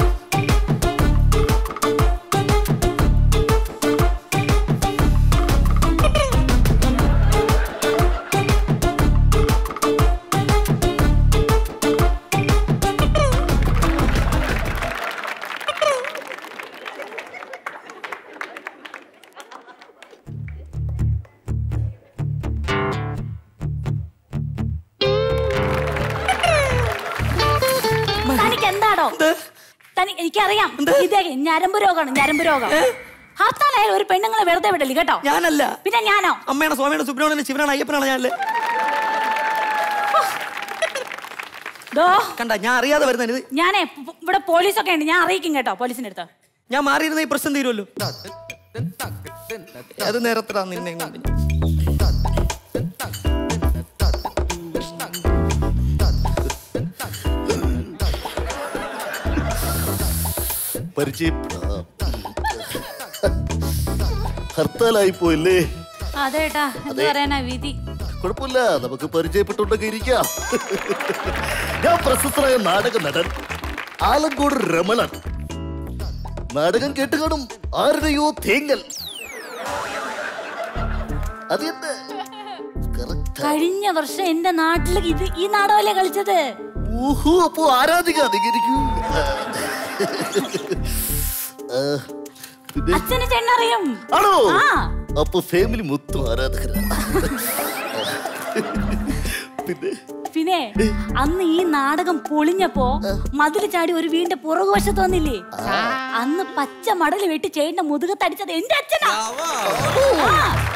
തനിക്ക് എന്താടോ തനി എനിക്കറിയാം ഇതേ ഞരമ്പ് രോഗമാണ് ഞരമ്പ് രോഗം ഹർത്താലായാലും ഒരു പെണ്ണുങ്ങളെ വെറുതെ വിടല് കേട്ടോ ഞാനല്ല പിന്നെ ഞാനോ അമ്മയാണ് സ്വാമിയാണ് സുബ്രഹ്മണ്യൻ ശിവനാണ് അയ്യപ്പനാണ് ഞാനല്ലേ കണ്ട ഞാൻ അറിയാതെ വരുന്നത് ഞാനേ പ് ഇവിടെ പോലീസൊക്കെ ഉണ്ട് ഞാൻ അറിയിക്കും കേട്ടോ പോലീസിന്റെ അടുത്ത് ഞാൻ മാറിയിരുന്ന ഈ പ്രശ്നം തീരുമല്ലോ അത് നേരത്തിലാ നിന്നെ കൊണ്ട് പരിചയപ്പെടാം ഹർത്താലായി പോയില്ലേ അതേട്ടാ എന്ത് പറയാനാ വിധി കുഴപ്പമില്ല നമുക്ക് പരിചയപ്പെട്ടുകൊണ്ടൊക്കെ ഇരിക്കാം ഞാൻ പ്രശസ്തനായ നാടക നടൻ ആലങ്കോട് രമണൻ നാടകം കേട്ട് കാണും ആരുടെയോ തേങ്ങൽ അതെന്ത് കഴിഞ്ഞ വർഷം എന്റെ നാട്ടില് ഇത് ഈ നാടകമല്ലേ കളിച്ചത് ഊഹു അപ്പോ ആരാധിക അധികരിക്കൂ ആ, പിന്നെ അച്ഛന് ചെണ്ണറിയും ആണോ ആ അപ്പൊ ഫാമിലി മൊത്തം ആരാധകരാണ് പിന്നെ പിന്നെ അന്ന് ഈ നാടകം പൊളിഞ്ഞപ്പോ മതില് ചാടി ഒരു വീടിന്റെ പുറകുവശത്ത് വന്നില്ലേ അന്ന് പച്ച മടല് വെട്ടി ചേട്ടന്റെ മുതുകത്തടിച്ചത് എന്റെ അച്ഛനാ ആ,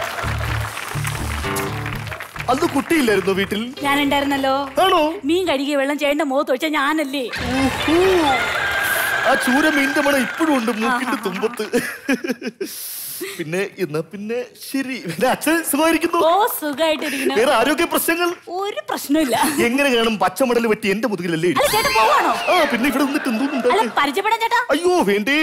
അന്ന് കുട്ടിയില്ലായിരുന്നു വീട്ടിൽ ഞാൻ ഉണ്ടായിരുന്നല്ലോ ആണോ മീൻ കഴുകിയ വെള്ളം ചേട്ടന്റെ മുഖത്ത് വെച്ച ഞാനല്ലേ ആ ചൂര മീൻ്റെ മണം ഇപ്പോഴും ഉണ്ട് മൂക്കിന്റെ തുമ്പത്ത് പിന്നെ എന്നാ പിന്നെ ശരി പിന്നെ അച്ഛൻ സുഖമായിരിക്കുന്നു ഓ സുഖമായിട്ടിരിക്കുന്നു വേറെ ആരോഗ്യ പ്രശ്നങ്ങൾ ഒരു പ്രശ്നമില്ല എങ്ങനെ കാണും പച്ചമടൽ വെട്ടി എന്റെ മുതുകിലല്ലേ അല്ല ചേട്ടൻ പോവാണോ ആ പിന്നെ ഇവിടെ വന്നിട്ട് അല്ല എന്തോന്നുണ്ടാക്കി പരിചയപ്പെടാൻ ചേട്ടാ അയ്യോ വേണ്ടേ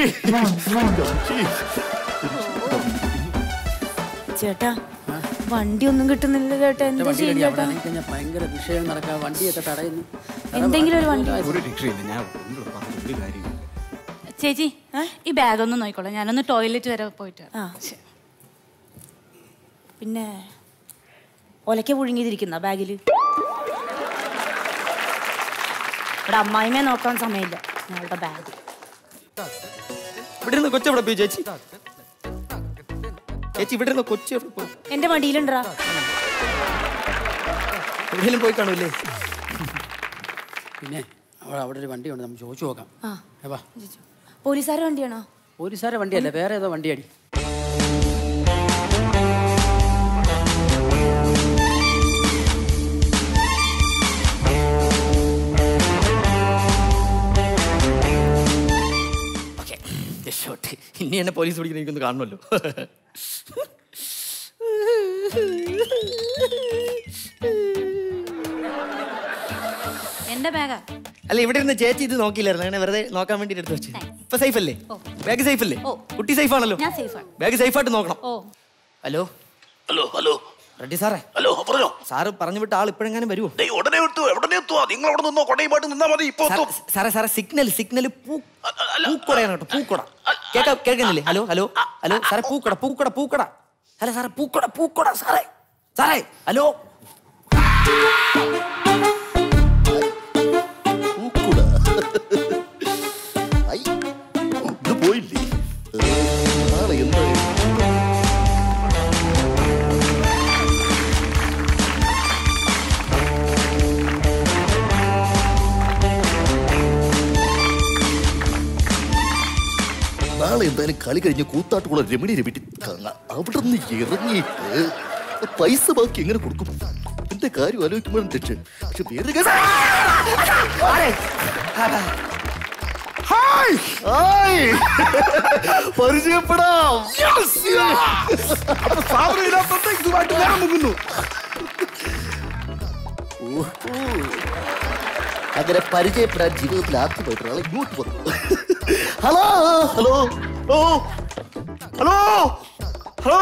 ചേട്ടാ വണ്ടി ഒന്നും കിട്ടുന്നില്ല ചേട്ടാ എന്താ വണ്ടി ചെയ്യും റെഡി അവിടെ ചേട്ടാ ഇറങ്ങിക്കഴിഞ്ഞാൽ ഭയങ്കര വിഷയം നടക്കാൻ വണ്ടിയൊക്കെ തടയുന്നു എന്തെങ്കിലും ഒരു വണ്ടി ഒരു രക്ഷയില്ല ഞാൻ നിങ്ങളോട് പറഞ്ഞ ഒരു കാര്യമില്ല ചേച്ചി ഈ ബാഗ് ഒന്ന് നോക്കിക്കോളാം ഞാനൊന്ന് ടോയ്ലറ്റ് വരെ പോയിട്ട് വരാം. ആ ശരി. പിന്നെ ഒലക്ക പുഴുങ്ങിയതിരിക്കുന്ന ബാഗിൽ ഇവിടെ അമ്മായിമേ നോക്കാൻ സമയമില്ല ഞങ്ങളുടെ ബാഗ് ഇവിടെ ഇരുന്ന് കൊച്ചെവിടെ പോയി ചേച്ചി ചേച്ചി ഇവിടെ ഇരുന്ന് കൊച്ചു എവിടെ പോയി എന്റെ മടിയിലുണ്ടാ എവിടെയെങ്കിലും പോയി കാണൂല്ലേ പിന്നെ അവിടെ അവിടെ ഒരു വണ്ടിയുണ്ട് നമുക്ക് ചോദിച്ചു നോക്കാം ആ ഏ, വാ പോലീസുകാരുടെ വണ്ടിയാണോ പോലീസുകാരെ വണ്ടിയല്ല വേറെ ഏതോ വണ്ടിയടി ഓക്കെ രക്ഷോട്ട് ഇനി എന്നെ പോലീസ് പിടിക്കുന്ന എനിക്കൊന്ന് കാണണമല്ലോ എന്റെ ബാഗാ അല്ല ഇവിടെ ഇരുന്ന് ചേച്ചി ഇത് നോക്കിയില്ലായിരുന്നു അങ്ങനെ വെറുതെ നോക്കാൻ വേണ്ടി എടുത്ത് വെച്ചു ഇപ്പൊ സേഫ് അല്ലേ ബാഗ് സേഫ് അല്ലേ ഓ. കുട്ടി സേഫ് ആണല്ലോ ഞാൻ സേഫാണ് ബാഗ് സേഫ് ആയിട്ട് നോക്കണം ഓ ഹലോ ഹലോ ഹലോ റെഡി സാറേ ഹലോ പറഞ്ഞോ സാറ് പറഞ്ഞു വിട്ട ആൾ ഇപ്പോഴെങ്ങാനും വരുമോ ദേ, ഉടനെ എത്തുക എവിടെ എത്തുക നിങ്ങൾ അവിടെ നിന്നോ കൊടയുമായിട്ട് നിന്നാ മതി ഇപ്പൊ എത്തും സാറേ സാറേ സിഗ്നൽ സിഗ്നൽ പൂക്കടയാണ് കേട്ടോ പൂക്കട കേൾക്കാം കേൾക്കുന്നില്ലേ ഹലോ ഹലോ ഹലോ സാറേ പൂക്കട പൂക്കട പൂക്കട അല്ല സാറേ പൂക്കട പൂക്കട സാറേ സാറേ ഹലോ പൂക്കുട ഐ, ഇത് പോയില്ലേ ഏ, നാളെ എന്താ നാളെ എന്തായാലും കളി കഴിഞ്ഞ് കൂത്താട്ടുകുളം രമണി രമിട്ടി കാണാം അവിടെ നിന്ന് ഇറങ്ങിയിട്ട് പൈസ ബാക്കി എങ്ങനെ കൊടുക്കും എന്റെ കാര്യം ആലോചിക്കുമ്പോഴും രക്ഷ പക്ഷെ വേറെ കേസ് ഹായ് ഹായ് പരിചയപ്പെടാം ഇതുമായിട്ട് വേറെ മുങ്ങുന്നു അങ്ങനെ പരിചയപ്പെടാൻ ജീവിതത്തിൽ ആദ്യമായിട്ട് ഒരാളെ ഇങ്ങോട്ട് വന്നു ഹലോ ഹലോ ഓ ഹലോ ഹലോ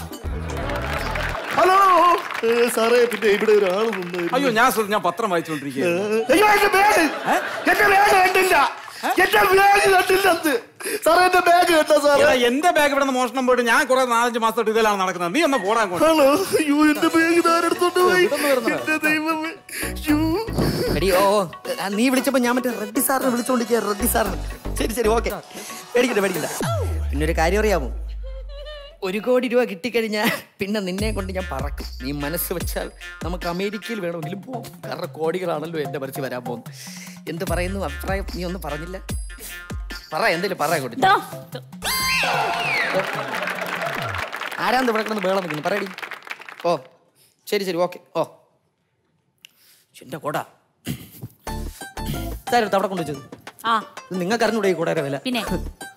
ഹലോ ഏ, സാറേ പിന്നെ ഇവിടെ ഒരാൾ നിന്ന് അയ്യോ ഞാൻ ശ്രദ്ധ- ഞാൻ പത്രം വായിച്ചുകൊണ്ടിരിക്കുകയാണ് അയ്യോ എന്റെ ബാഗ് എന്റെ ബാഗ് കണ്ടില്ല എന്റെ ബാഗ് കണ്ടില്ല അത്. സാറേ എന്റെ ബാഗ് കണ്ടോ സാറേ എടാ, എന്റെ ബാഗ് ഇവിടെ നിന്ന് മോഷണം പോയിട്ട് ഞാൻ കുറെ നാലഞ്ച് മാസമായിട്ട് ഇതിലാണ് നടക്കുന്നത് നീ ഒന്ന് പോടാൻ കൊണ്ട് ഹലോ അയ്യോ എന്റെ ബാഗ് ഇതാരെടുത്തോണ്ട് പോയി എന്റെ ദൈവമേ അയ്യോ. എടി ഓ ഓ, ആ, നീ വിളിച്ചപ്പോ ഞാൻ മറ്റേ റെഡ്ഡി സാറിനെ വിളിച്ചോണ്ടിരിക്കുക റെഡ്ഡി സാറിന് ശരി ശരി ഓക്കെ പേടിക്കണ്ട പേടിക്കണ്ട പിന്നെ ഒരു കാര്യം അറിയാമോ ഒരു കോടി രൂപ കിട്ടിക്കഴിഞ്ഞാൽ പിന്നെ നിന്നെ കൊണ്ട് ഞാൻ പറക്കും നീ മനസ്സ് വെച്ചാൽ നമുക്ക് അമേരിക്കയിൽ വേണമെങ്കിലും പോകും കാരണം കോടികളാണല്ലോ എന്റെ മനസ്സിൽ വരാൻ പോകുന്നത് എന്ത് പറയുന്നു അഭിപ്രായം നീ ഒന്നും പറഞ്ഞില്ല പറ എന്തേലും പറ കൂട്ടി ദാ, ആരാന്ന് ഇവിടെ കിടന്ന് വേളം നിൽക്കുന്നു പറയടി ഓ ശരി ശരി ഓക്കെ ഓ എന്റെ കൊട ഇതാരെടുത്ത് അവിടെ കൊണ്ടുവച്ചത് ആ നിങ്ങൾക്ക് അറിഞ്ഞൂടെ ഈ കൂടെ വില പിന്നെ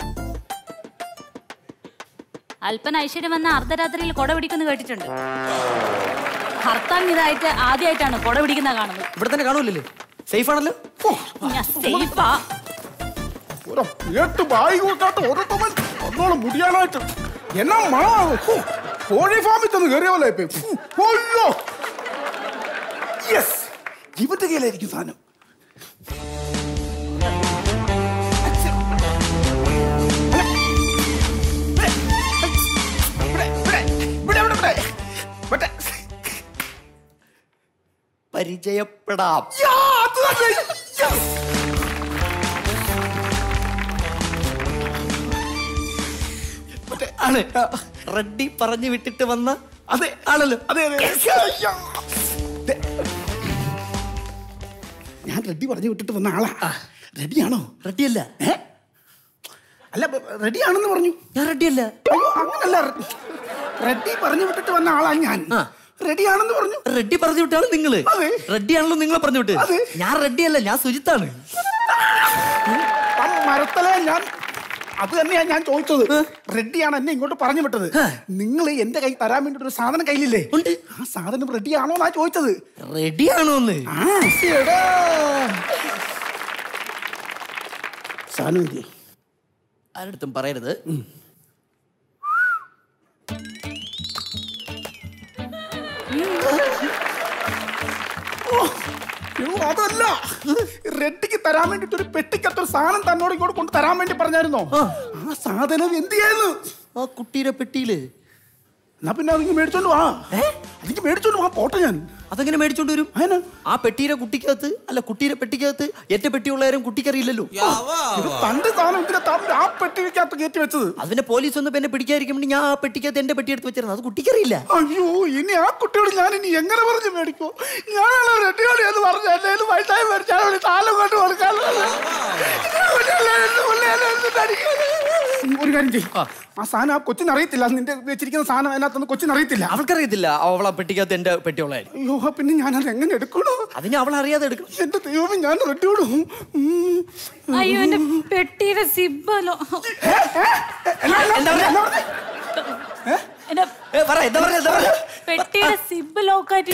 അല്പന ഐശ്വര്യം വന്ന അർദ്ധരാത്രിയിൽ കൊട പിടിക്കുന്നു കേട്ടിട്ടുണ്ട് ഹർത്താൽ ഇതായിട്ട് ആദ്യമായിട്ടാണ് കൊട പിടിക്കുന്ന കാണുന്നത് ഇവിടെ തന്നെ കാണൂലല്ലേ സേഫ് ആണല്ലോ ഞാൻ സേഫാ എട്ട് ബായി കൂട്ടാട്ട് ഓരോരുത്തവൻ ഒന്നോളം മുടിയാനായിട്ട് എന്നാ മണം കോഴി ഫാമിൽ ചെന്ന് കയറിയവല്ലേ ഇപ്പൊ അയ്യോ യെസ് ഇവന്റെ കയ്യിലായിരിക്കും സാധനം പരിചയപ്പെടാം ആണ് റെഡ്ഡി പറഞ്ഞു വിട്ടിട്ട് വന്ന അതെ ആണല്ലോ അതെ അതെ അയ്യോ. ദേ. ഞാൻ റെഡി പറഞ്ഞു വിട്ടിട്ട് വന്ന ആളാ റെഡിയാണോ റെഡിയല്ല അല്ല റെഡിയാണെന്ന് പറഞ്ഞു ഞാൻ റെഡിയല്ല അയ്യോ അങ്ങനല്ല റെഡി പറഞ്ഞു വിട്ടിട്ട് വന്ന ആളാ ഞാൻ റെഡിയാണെന്ന് പറഞ്ഞു റെഡി പറഞ്ഞു വിട്ടാണ് നിങ്ങള് അതെ. റെഡി ആണല്ലോ നിങ്ങളെ പറഞ്ഞു വിട്ട് ഞാൻ റെഡിയല്ല ഞാൻ സുജിത്താണ് ആ മരത്തലെ ഞാൻ അത് തന്നെയാ ഞാൻ ചോദിച്ചത് റെഡിയാണ് എന്നെ ഇങ്ങോട്ട് പറഞ്ഞു വിട്ടത് നിങ്ങൾ എന്റെ കൈ തരാൻ വേണ്ടി ഒരു സാധനം കയ്യിലില്ലേ ആ സാധനം റെഡിയാണോ എന്നാ ചോദിച്ചത് റെഡിയാണോന്ന് ആ ശരിയെടാ. സാധനം ഇല്ലേ? ആരടുത്തും പറയരുത് ഓ, അയ്യോ, അതല്ല റെഡിക്ക് തരാൻ വേണ്ടിട്ട് ഒരു പെട്ടിക്കത്തൊരു സാധനം തന്നോട് ഇങ്ങോട്ട് കൊണ്ട് തരാൻ വേണ്ടി പറഞ്ഞായിരുന്നോ ആ സാധനം എന്ത് ചെയ്യുന്നു ആ കുട്ടിയുടെ പെട്ടിയില് എന്നാ പിന്നെ അതിങ്ങ് മേടിച്ചോണ്ട് വാ അതിങ്ങ് മേടിച്ചോണ്ട് വാ പോട്ടെ ഞാൻ അതെങ്ങനെ മേടിച്ചോണ്ട് വരും ആ പെട്ടിയുടെ കുട്ടിക്കകത്ത് അല്ല കുട്ടിയുടെ പെട്ടിക്കകത്ത് എന്റെ പെട്ടിയുള്ളവരും കുട്ടിക്കറിയില്ലല്ലോ ഇത് തന്റെ സാധനം എന്തിനാ താൻ ആ പെട്ടിക്കകത്ത് കയറ്റി വെച്ചത് അതിന്റെ പോലീസ് ഒന്നും എന്നെ പിടിക്കാതിരിക്കും വേണ്ടി ഞാൻ ആ പെട്ടിക്കകത്ത് എന്റെ പെട്ടി എടുത്ത് വെച്ചിരുന്നു അത് കുട്ടിക്കറിയില്ല അയ്യോ ഇനി ആ കുട്ടിയോട് ഞാൻ ഇനി എങ്ങനെ പറഞ്ഞു മേടിക്കോ ഞാനാണ് റെഡിയോട് എന്ന് പറഞ്ഞു എന്നെ വൈകിട്ടായി മേടിച്ചാൽ ഒരു താലം കൊണ്ട് കൊടുക്കാൻ ഒരു കാര്യം ചെയ്യും ആ സാധനം ആ കൊച്ചിന് അറിയത്തില്ല നിന്റെ വെച്ചിരിക്കുന്ന സാധനം അതിനകത്തൊന്നും കൊച്ചിന് അറിയത്തില്ല അവൾക്കറിയത്തില്ല അവളെ പെട്ടിക്കകത്ത് എന്റെ പെട്ടിയുള്ളതായിരുന്നു അയ്യോ ആ പിന്നെ ഞാൻ അത് എങ്ങനെ എടുക്കണോ അതിന് അവൾ അറിയാതെ എടുക്കണം എന്റെ ദൈവമേ ഞാൻ റെഡിയോടും അയ്യോ എന്റെ പെട്ടിയുടെ സിബലോ എന്റെ പറ എന്താ പറഞ്ഞ എന്താ പറഞ്ഞ പെട്ടിയുടെ സിബ് ലോക്കായിട്ട്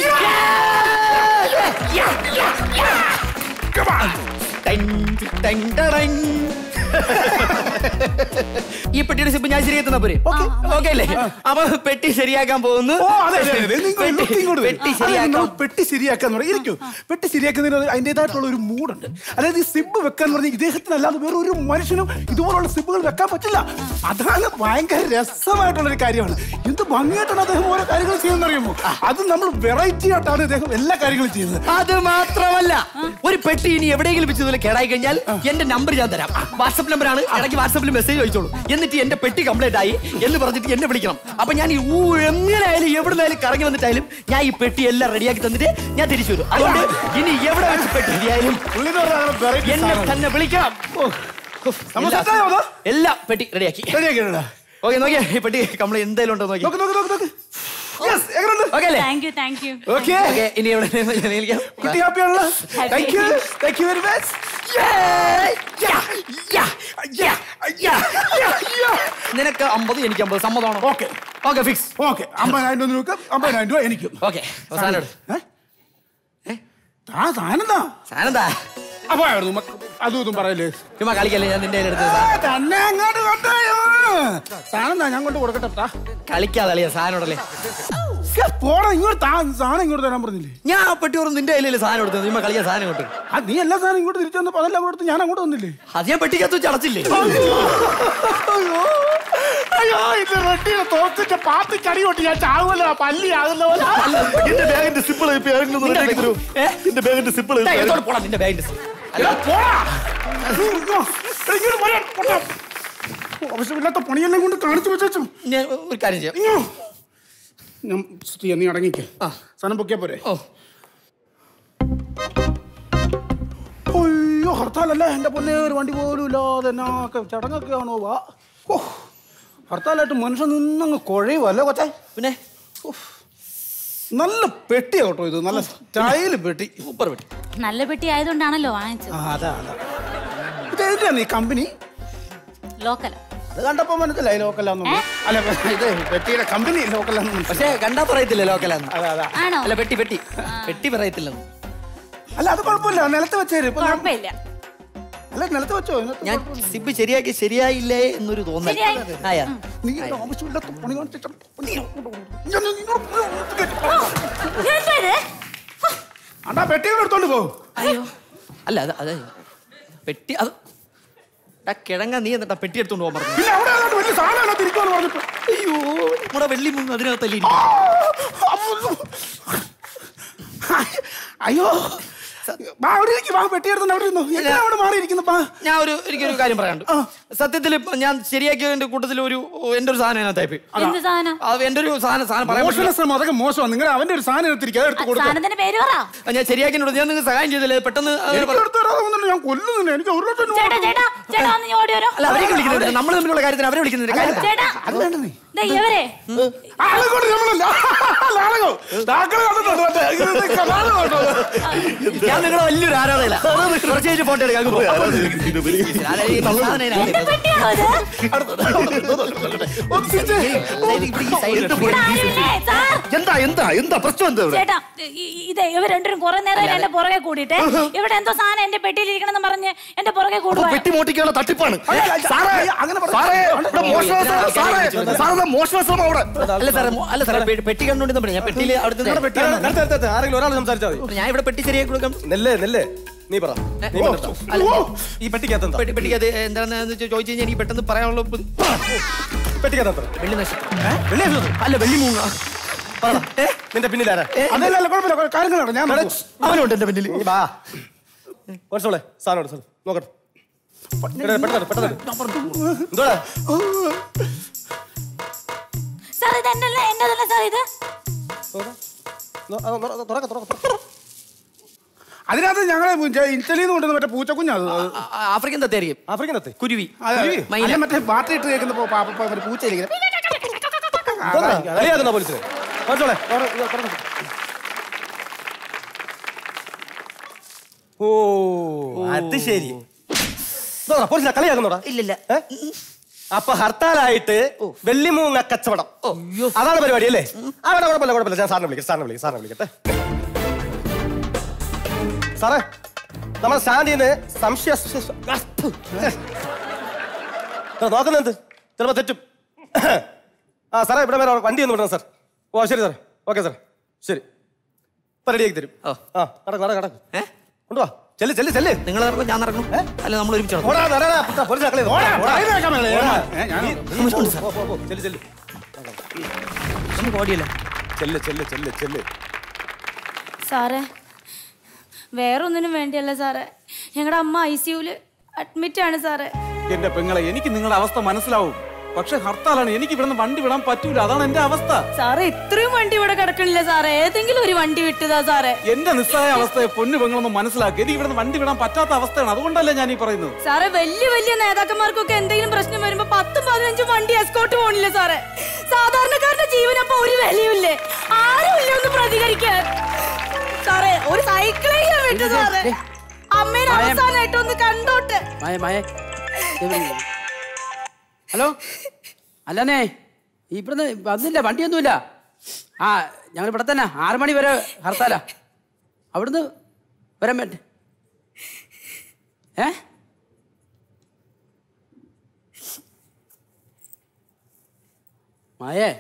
ഈ പെട്ടിയുടെ സിപ്പ് ഞാൻ ശരിയാക്കുന്ന പോരെ ഓക്കെ അല്ലേ അപ്പൊ പെട്ടി ശരിയാക്കാൻ പോകുന്നു ഓ അതെ അതെ അതെ നിങ്ങൾ പെട്ടി- ഇങ്ങോട്ട് ഇങ്ങോട്ട് വരൂ. പെട്ടി അതെ, ശരിയാക്കാം നിങ്ങൾ പെട്ടി ശരിയാക്കാന്ന് പറയും ഇരിക്കും പെട്ടി ശരിയാക്കുന്നതിന് അതിൻ്റെതായിട്ടുള്ള ഒരു മൂടുണ്ട് അതായത് ഈ സിബ് വെക്കാൻ പറഞ്ഞ ഇദ്ദേഹത്തിനല്ലാതെ വേറെ ഒരു മനുഷ്യനും ഇതുപോലുള്ള സിബുകൾ വെക്കാൻ പറ്റില്ല അതാണ് ഭയങ്കര രസമായിട്ടുള്ള ഒരു കാര്യമാണ് എന്ത് ഭംഗിയായിട്ടാണ് അദ്ദേഹം ഓരോ കാര്യങ്ങൾ ചെയ്യുന്നത് അറിയുമോ അത് നമ്മൾ വെറൈറ്റി ആയിട്ടാണ് ഇദ്ദേഹം എല്ലാ കാര്യങ്ങളും ചെയ്യുന്നത് അത് മാത്രമല്ല ഒരു പെട്ടി ഇനി എവിടെയെങ്കിലും വെച്ച് ഇതുപോലെ കേടായി കഴിഞ്ഞാൽ എന്റെ നമ്പർ ഞാൻ തരാം വാട്സപ്പ് നമ്പറാണ് ഇടയ്ക്ക് വാട്സപ്പിൽ മെസ്സേജ് അയച്ചോളൂ എന്നിട്ട് എന്റെ പെട്ടി കംപ്ലീറ്റ് ആയി എന്ന് പറഞ്ഞിട്ട് എന്നെ വിളിക്കണം അപ്പൊ ഞാൻ ഈ ഊ എങ്ങനെയായാലും എവിടുന്നായാലും കറങ്ങി വന്നിട്ടായാലും ഞാൻ ഈ പെട്ടി എല്ലാം റെഡിയാക്കി തന്നിട്ട് ഞാൻ തിരിച്ചു വരും അതുകൊണ്ട് ഇനി എവിടെ വെച്ച് പെട്ടി റെഡിയായാലും എന്നെ തന്നെ വിളിക്കണം നമ്മൾ set ആയോ അതോ? എല്ലാം പെട്ടി റെഡിയാക്കി റെഡിയാക്കിയിട്ടുണ്ടോ? ഓക്കെ നോക്കിയാ ഈ പെട്ടി കംപ്ലൈന്റ് എന്തായാലും ഉണ്ടോ നോക്കി നോക്ക് നോക്ക് നോക്ക് നോക്ക് യെസ് എങ്ങനെയുണ്ട് ഓക്കെ അല്ലേ thank you thank you okay okay ഇനി എവിടെ വിളിക്കാം കുട്ടി ഹാപ്പിയാണല്ലോ thank you thank you very much നിനക്ക് അമ്പത് എനിക്ക് അമ്പത് സമ്മതമാണോ ഓക്കെ ഓക്കെ ഫിക്സ് ഓക്കെ അമ്പതിനായിരം രൂപ നിനക്ക് അമ്പതിനായിരം രൂപ എനിക്കും ഓക്കെ സാധനം ആ സാധനം സാധനം അപ്പൊ അതും ഇതും പറയല്ലേ ചുമ്മാ കളിക്കല്ലേ ഞാൻ നിന്റെ കയ്യിലെടുത്ത് ആ, തന്നെ അങ്ങോട്ട് കൊണ്ടുപോയോ സാധനം താ ഞാൻ കൊണ്ട് കൊടുക്കട്ടെ ട്ടാ. കളിക്കാതെ കളിയാ സാധനം ഉണ്ടല്ലേ ശ്ശെ, പോടാ ഇങ്ങോട്ട് താ സാധനം ഇങ്ങോട്ട് തരാൻ പറഞ്ഞില്ലേ ഞാൻ ആ പെട്ടി ഓർന്ന് നിന്റെ കയ്യിലല്ലേ സാധനം എടുത്തത് ചുമ്മാ കളിയാ സാധനം കൊണ്ട് ആ നീ എല്ലാ സാധനം ഇങ്ങോട്ട് തിരിച്ചു വന്നപ്പോ അതെല്ലാം അങ്ങോട്ട് എടുത്ത് ഞാൻ അങ്ങോട്ട് വന്നില്ലേ അത് ഞാൻ പെട്ടിക്കകത്ത് വെച്ച് അടച്ചില്ലേ അയ്യോ അയ്യോ ഇത് റെഡിയുടെ തോത്തിട്ട് പാത്തി കടി കൊട്ടി ഞാൻ ചാവുമല്ലോ പല്ലി ആകുന്ന പോലെ എന്റെ ബാഗിന്റെ സിപ്പിൾ റെഡിയാക്കി തരൂ എന്റെ ബാഗിന്റെ സിപ്പിൾ ദേ, എടുത്തോണ്ട് പോടാ നിന്റെ ബാഗിന്റെ അയ്യോ, പോടാ. ഇങ്ങോ, ഇങ്ങോട്ട് പോരാ, പോടാ. ആവശ്യമില്ലാത്ത പണിയെല്ലാം കൊണ്ട് കാണിച്ചു വെച്ചു ഞാൻ ഒരു കാര്യം ചെയ്യാം ഇങ്ങോ. ഞാൻ ശ്രീ നീ അടങ്ങിക്ക് സാധനം പൊക്കിയാ പോരെ അയ്യോ ഹർത്താലല്ലേ എന്റെ പൊന്നെ ഒരു വണ്ടി പോലും ഇല്ലാതെ എന്നാ ഒക്കെ ചടങ്ങൊക്കെ ആണോ വാ ഓ ഹർത്താലായിട്ട് മനുഷ്യൻ നിന്നങ്ങ് കുഴയുമല്ലേ കൊച്ചേ പിന്നെ നല്ല പെട്ടിയാ കേട്ടോ ഇത് നല്ല സ്റ്റൈല് പെട്ടി സൂപ്പർ പെട്ടി നല്ല പെട്ടി ആയതുകൊണ്ടാണല്ലോ വാങ്ങിച്ചത് ആ അതാ അതാ ഇത് ഏതിനാ നീ കമ്പനി ലോക്കൽ അത് കണ്ടപ്പോ മനസ്സിലായി ലോക്കലാന്നൊന്നും അല്ല ഇത് പെട്ടിയുടെ കമ്പനി ലോക്കലാന്ന് പക്ഷേ കണ്ടാ പറയത്തില്ല ലോക്കലാന്ന് അതാ അതാ ആണോ അല്ല പെട്ടി പെട്ടി പെട്ടി പറയത്തില്ലെന്ന് അല്ല അത് കുഴപ്പമില്ല നിലത്ത് വെച്ചേര് ഇപ്പൊ ഞാൻ- കുഴപ്പമില്ല അല്ല നിലത്ത് വെച്ചോ ഇതിനകത്ത് ഞാൻ സിബ് ശരിയാക്കി ശരിയായില്ലേ എന്നൊരു തോന്നൽ ശരിയായി. ആയാ നീ ഇവിടെ ആവശ്യമില്ലാത്ത പണി കാണിച്ചിട്ട് നീ അങ്ങോട്ട് പോ. ഞാൻ- ഞാൻ ഇങ്ങോട്ട് പോ. ഇങ്ങോട്ട് കേറ്റി. എന്താ ഇത്? അണ്ടാ പെട്ടികൾ എടുത്തോണ്ട് പോ അയ്യോ അല്ല അത് അതെ പെട്ടി അത് എടാ, കിഴങ്ങ നീ എന്നിട്ടാ പെട്ടി എടുത്തോണ്ട് പോകാൻ പറഞ്ഞു പിന്നെ അവിടെ അങ്ങോട്ട് വലിയ സാധനം തിരിക്കുവാന്ന് പറഞ്ഞിട്ട് അയ്യോ നമ്മുടെ വെള്ളി മുങ്ങ് അതിനകത്തല്ലേ ആ! ഇരിക്കുന്നത്. അയ്യോ വാ അവിടെ ഇരിക്ക്, വാ പെട്ടി എടുത്തോണ്ട് അവിടെ ഇരുന്നു എങ്ങനെ അവിടെ മാറിയിരിക്കുന്നു പാ ഞാൻ ഒരു എനിക്കൊരു കാര്യം പറയാനുണ്ട് സത്യത്തിൽ ഞാൻ ശരിയാക്കിയതിന്റെ കൂട്ടത്തിൽ ഒരു എന്റെ ഒരു സാധനം അതിനകത്തായി പോയി എന്ത് സാധനം അത് എന്റെ ഒരു സാധനം സാധനം പറയാൻ മോശന ശ്രമം അതൊക്കെ മോശമാണ് നിങ്ങൾ അവന്റെ ഒരു സാധനം എടുത്തിരിക്കുക അത് എടുത്ത് കൊടുക്കുക സാധനത്തിന്റെ പേര് പറ പറ്റില്ല. ഞാൻ ശരിയാക്കിനോട് ഞാൻ നിങ്ങൾക്ക് സഹായം ചെയ്തില്ലേ പെട്ടെന്ന് അത് എനിക്ക് എടുത്ത് തരാതെ വന്നിട്ട് ഞാൻ കൊല്ലുന്നില്ല എനിക്ക് ഒരു ലക്ഷം രൂപ ചേട്ടാ ചേട്ടാ ചേട്ടാ ഒന്ന് ഇങ്ങ് ഓടി വരോ അല്ല അവരെ വിളിക്കുന്നുണ്ട് നമ്മൾ തമ്മിലുള്ള കാര്യത്തിന് അവരെ വിളിക്കുന്നുണ്ട് കാര്യം ചേട്ടാ അത് വേണ്ട നീ ദേ, ഇവരെ ആളെക്കൊണ്ട് നമ്മളല്ല നാടകം താങ്കൾ കണ്ടിട്ടുണ്ട് മറ്റേ ഇത് നാടകം കേട്ടോ. ഞാൻ നിങ്ങളുടെ വലിയൊരു ആരാധന കുറച്ച് കഴിഞ്ഞ് ഫോട്ടോ എടുക്കാം അങ്ങ് പോ. ഞാനേ ഈ സാധനം ഇതിനകത്ത് എന്റെ പെട്ടിയാണോ ഇത്? ഇവിടെ ആരുമില്ലേ? സാർ എന്താ എന്താ എന്താ പ്രശ്നം എന്താ ഇവിടെ ചേട്ടാ ഇ- ഇത് ഇവർ രണ്ടുപേരും കുറെ നേരം എന്റെ പുറകെ കൂടിയിട്ട് ഇവിടെ എന്തോ സാധനം എന്റെ പെട്ടിയിൽ ഇരിക്കണമെന്ന് പറഞ്ഞ് എന്റെ പുറകെ അപ്പൊ കൂടുവാ പെട്ടി മോട്ടിക്കാനുള്ള തട്ടിപ്പാണ് സാറേ അങ്ങനെ പറ- സാറേ ഇവിടെ മോഷണ ശ്രമം, സാറേ സാറേ മോഷണ ശ്രമം അവിടെ അല്ല സാറേ മോ- അല്ല സാറേ പെ- പെട്ടി കണ്ടുകൊണ്ടിരുന്ന പറഞ്ഞു ഞാൻ പെട്ടിയിൽ അവിടെ നിങ്ങളുടെ പെട്ടി നിർത്ത്, നിർത്ത്, നിർത്ത്. ആരെങ്കിലും ഒരാൾ സംസാരിച്ചാൽ മതി ഞാൻ ഇവിടെ പെട്ടി ശരിയാക്കി കൊടുക്കാം നെല്ല് നെല്ല് നീ പറ നീ ഓ, പറ. അല്ല, ഈ പെട്ടിക്കകത്ത് എന്താ പെട്ടി പെട്ടിക്കകത്ത് എന്താണെന്ന് ചോദിച്ചു കഴിഞ്ഞാൽ എനിക്ക് പെട്ടെന്ന് പറയാനുള്ള പെട്ടിക്കകത്ത് എന്താ വെള്ളി നശം വെള്ളി നശം? അല്ല വെള്ളി മൂങ്ങ പറ. നിന്റെ പിന്നിലാരാ അതല്ല അല്ല കുഴപ്പമില്ല കുഴ- കാര്യങ്ങൾ നടക്കും. ഞാൻ നോക്കും. അവനുണ്ട് എന്റെ പിന്നിൽ നീ വാ മനസ്സിലെ സാധനം എടുത്ത് നോക്കട്ടെ എടാ, പെട്ടെന്ന് പെട്ടെന്ന് എന്തോടാ സാർ ഇത് എന്റെ അല്ല എന്റെ തന്നെ സാർ ഇത് നോ- ആ, നോ- തുറക്ക തുറക്ക തുറക്ക. അതിനകത്ത് ഞങ്ങളെ ഇറ്റലിയിൽ നിന്ന് കൊണ്ടുവന്ന മറ്റേ പൂച്ചക്കുഞ്ഞാ അത് ആഫ്രിക്കൻ തത്തേരിക്കും ആഫ്രിക്കൻ തത്തേ കുരുവി അത് മയില. അല്ല, മറ്റേ ബാറ്ററി ഇട്ട് കേൾക്കുന്ന പോ- പാ- പാ- മറ്റേ പൂച്ചയിലിങ്ങനെ ഇതെന്താ? കളിയാക്കുന്ന പോലീസിനെ മനസ്സിലെ ഓ അത് ശരി ഇതാ, പോലീസിനെ കളിയാക്കുന്നോടാ ഇല്ലില്ല ഏ? അപ്പൊ ഹർത്താലായിട്ട് വെള്ളിമൂങ്ങ കച്ചവടം അതാണ് പരിപാടി അല്ലേ അവിടെ കുഴപ്പമില്ല കുഴപ്പമില്ല ഞാൻ സാറിനെ വിളിക്കാം സാറിനെ വിളിക്കാം സാറിനെ വിളിക്കട്ടെ സാറേ നമ്മുടെ സ്റ്റാൻഡിന്ന് സംശയ നോക്കുന്നെന്ത് ചിലപ്പോ തെറ്റും ആ സാറേ ഇവിടെ വരെ വണ്ടി ഒന്ന് വിടണം സാർ ഓ ശരി സാറേ ഓക്കെ സാർ ശരി ഇപ്പൊ റെഡിയാക്കി തരും ആ നടക്കും നടക്കും നടക്കും കൊണ്ടുവാ ചെല്ല് ചെല്ല് ചെല്ല് നിങ്ങൾ ഇറങ്ങും ഞാൻ ഇറങ്ങും അല്ല നമ്മൾ ഒരുമിച്ച് ഓടാ നടടാ പുത്താ, പോലീസ് ആക്കളെ ഓടാ ഓടാ അതിന് വെക്കാൻ മേലെ. ഓടാ. ഏ, ഞാൻ- നീ- നീ പോ, പോ, പോ, പോ. ചെല്ല് ചെല്ല് നമുക്ക് ഓടിയല്ല ചെല്ല് ചെല്ല് ചെല്ല് ചെല്ല് സാറേ വേറൊന്നിനും വേണ്ടിയല്ല സാറേ ഞങ്ങളുടെ അമ്മ ഐ സിയുല് അഡ്മിറ്റ് ആണ് സാറേ എന്റെ പെങ്ങളെ എനിക്ക് നിങ്ങളുടെ അവസ്ഥ മനസ്സിലാവും പക്ഷെ ഹർത്താലാണ് എനിക്ക് ഇവിടുന്ന് വണ്ടി വിടാൻ പറ്റൂല അതാണ് എന്റെ അവസ്ഥ സാറേ ഇത്രയും വണ്ടി ഇവിടെ കിടക്കണില്ല സാറേ ഏതെങ്കിലും ഒരു വണ്ടി വിട്ടതാ സാറേ എന്റെ നിസ്സഹായ അവസ്ഥയെ പൊന്നു പെങ്ങളൊന്നും മനസ്സിലാക്കി എനിക്ക് ഇവിടുന്ന് വണ്ടി വിടാൻ പറ്റാത്ത അവസ്ഥയാണ് അതുകൊണ്ടല്ലേ ഞാൻ ഈ പറയുന്നത് സാറേ വലിയ വലിയ നേതാക്കന്മാർക്കൊക്കെ എന്തെങ്കിലും പ്രശ്നം വരുമ്പോ പത്തും പതിനഞ്ചും വണ്ടി എസ്കോട്ട് പോണില്ല സാറേ സാധാരണക്കാരന്റെ ജീവനപ്പോ ഒരു വിലയുമില്ലേ ആരുമില്ല ഒന്ന് പ്രതികരിക്കാൻ സാറേ ഒരു സൈക്കിളേ ഞാൻ വിട്ടു സാറേ അമ്മേനെ അവസാനമായിട്ട് ഒന്ന് കണ്ടോട്ടെ മായ മായ ഹലോ അല്ലന്നേ ഇവിടുന്ന് വന്നില്ല വണ്ടിയൊന്നുമില്ല ആ ഞങ്ങൾ ഇവിടെ തന്നെ ആറ് മണി വരെ ഹർത്താലാ അവിടുന്ന് വരാൻ പറ്റ ഏ മായേ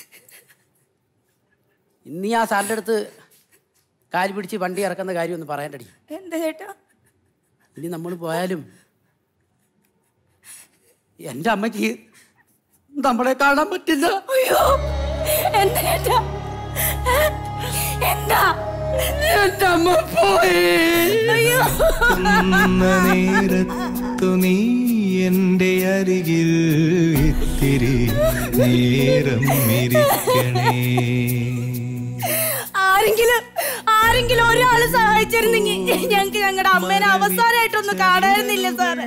ഇന്ന് ആ സാറിൻ്റെ അടുത്ത് കാല് പിടിച്ച് വണ്ടി ഇറക്കുന്ന കാര്യം ഒന്ന് പറയണ്ടടി എന്താ ചേട്ടാ ഇനി നമ്മൾ പോയാലും എൻ്റെ അമ്മയ്ക്ക് നമ്മളെ കാണാൻ പറ്റില്ല അയ്യോ എന്താ ചേട്ടാ എന്താ എൻ്റെ അമ്മ പോയി അയ്യോ നേരത്തു നീ എന്റെ അരികിൽ ഇത്തിരി നേരം ഇരിക്കണേ ആരെങ്കിലും ആരെങ്കിലും ഒരാള് സഹായിച്ചിരുന്നെങ്കിൽ ഞങ്ങക്ക് ഞങ്ങളുടെ അമ്മേനെ അവസാനമായിട്ടൊന്ന് കാണായിരുന്നില്ല സാറേ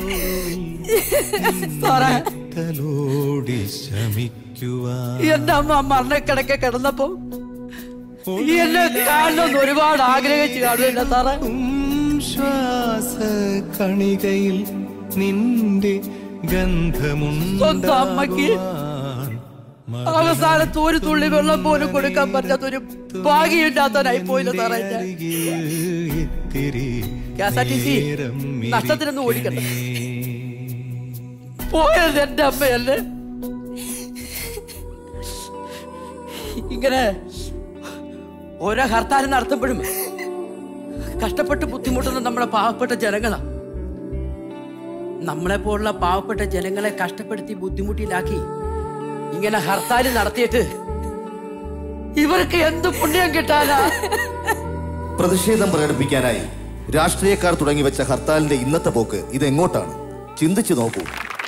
സാറേ തലോടി ശമിക്കുവാൻ എൻ്റെ അമ്മ മരണക്കിടക്കെ കിടന്നപ്പോ എന്നെ കാണണമെന്ന് ഒരുപാട് ആഗ്രഹിച്ചു കാണുന്നില്ല സാറേ ശ്വാസ കണികയിൽ നിന്റെ സ്വന്തം അമ്മയ്ക്ക് അവസാനത്ത് ഒരു തുള്ളി വെള്ളം പോലും കൊടുക്കാൻ പറ്റാത്തൊരു ഭാഗ്യമില്ലാത്തവനായി പോയില്ല സാറേ ഞാൻ. K S R T C നഷ്ടത്തിനൊന്നും ഓടിക്കണ്ട പോയത് എന്റെ അമ്മയല്ലേ ഇങ്ങനെ ഓരോ ഹർത്താൽ നടത്തുമ്പോഴും കഷ്ടപ്പെട്ട് ബുദ്ധിമുട്ടുന്ന നമ്മുടെ പാവപ്പെട്ട ജനങ്ങളാ നമ്മളെ പോലുള്ള പാവപ്പെട്ട ജനങ്ങളെ കഷ്ടപ്പെടുത്തി ബുദ്ധിമുട്ടിലാക്കി ഇങ്ങനെ ഹർത്താൽ നടത്തിയിട്ട് ഇവർക്ക് എന്ത് പുണ്യം കിട്ടാനാ പ്രതിഷേധം പ്രകടിപ്പിക്കാനായി രാഷ്ട്രീയക്കാർ തുടങ്ങി വെച്ച ഹർത്താലിന്റെ ഇന്നത്തെ പോക്ക് ഇത് എങ്ങോട്ടാണ് ചിന്തിച്ചു നോക്കൂ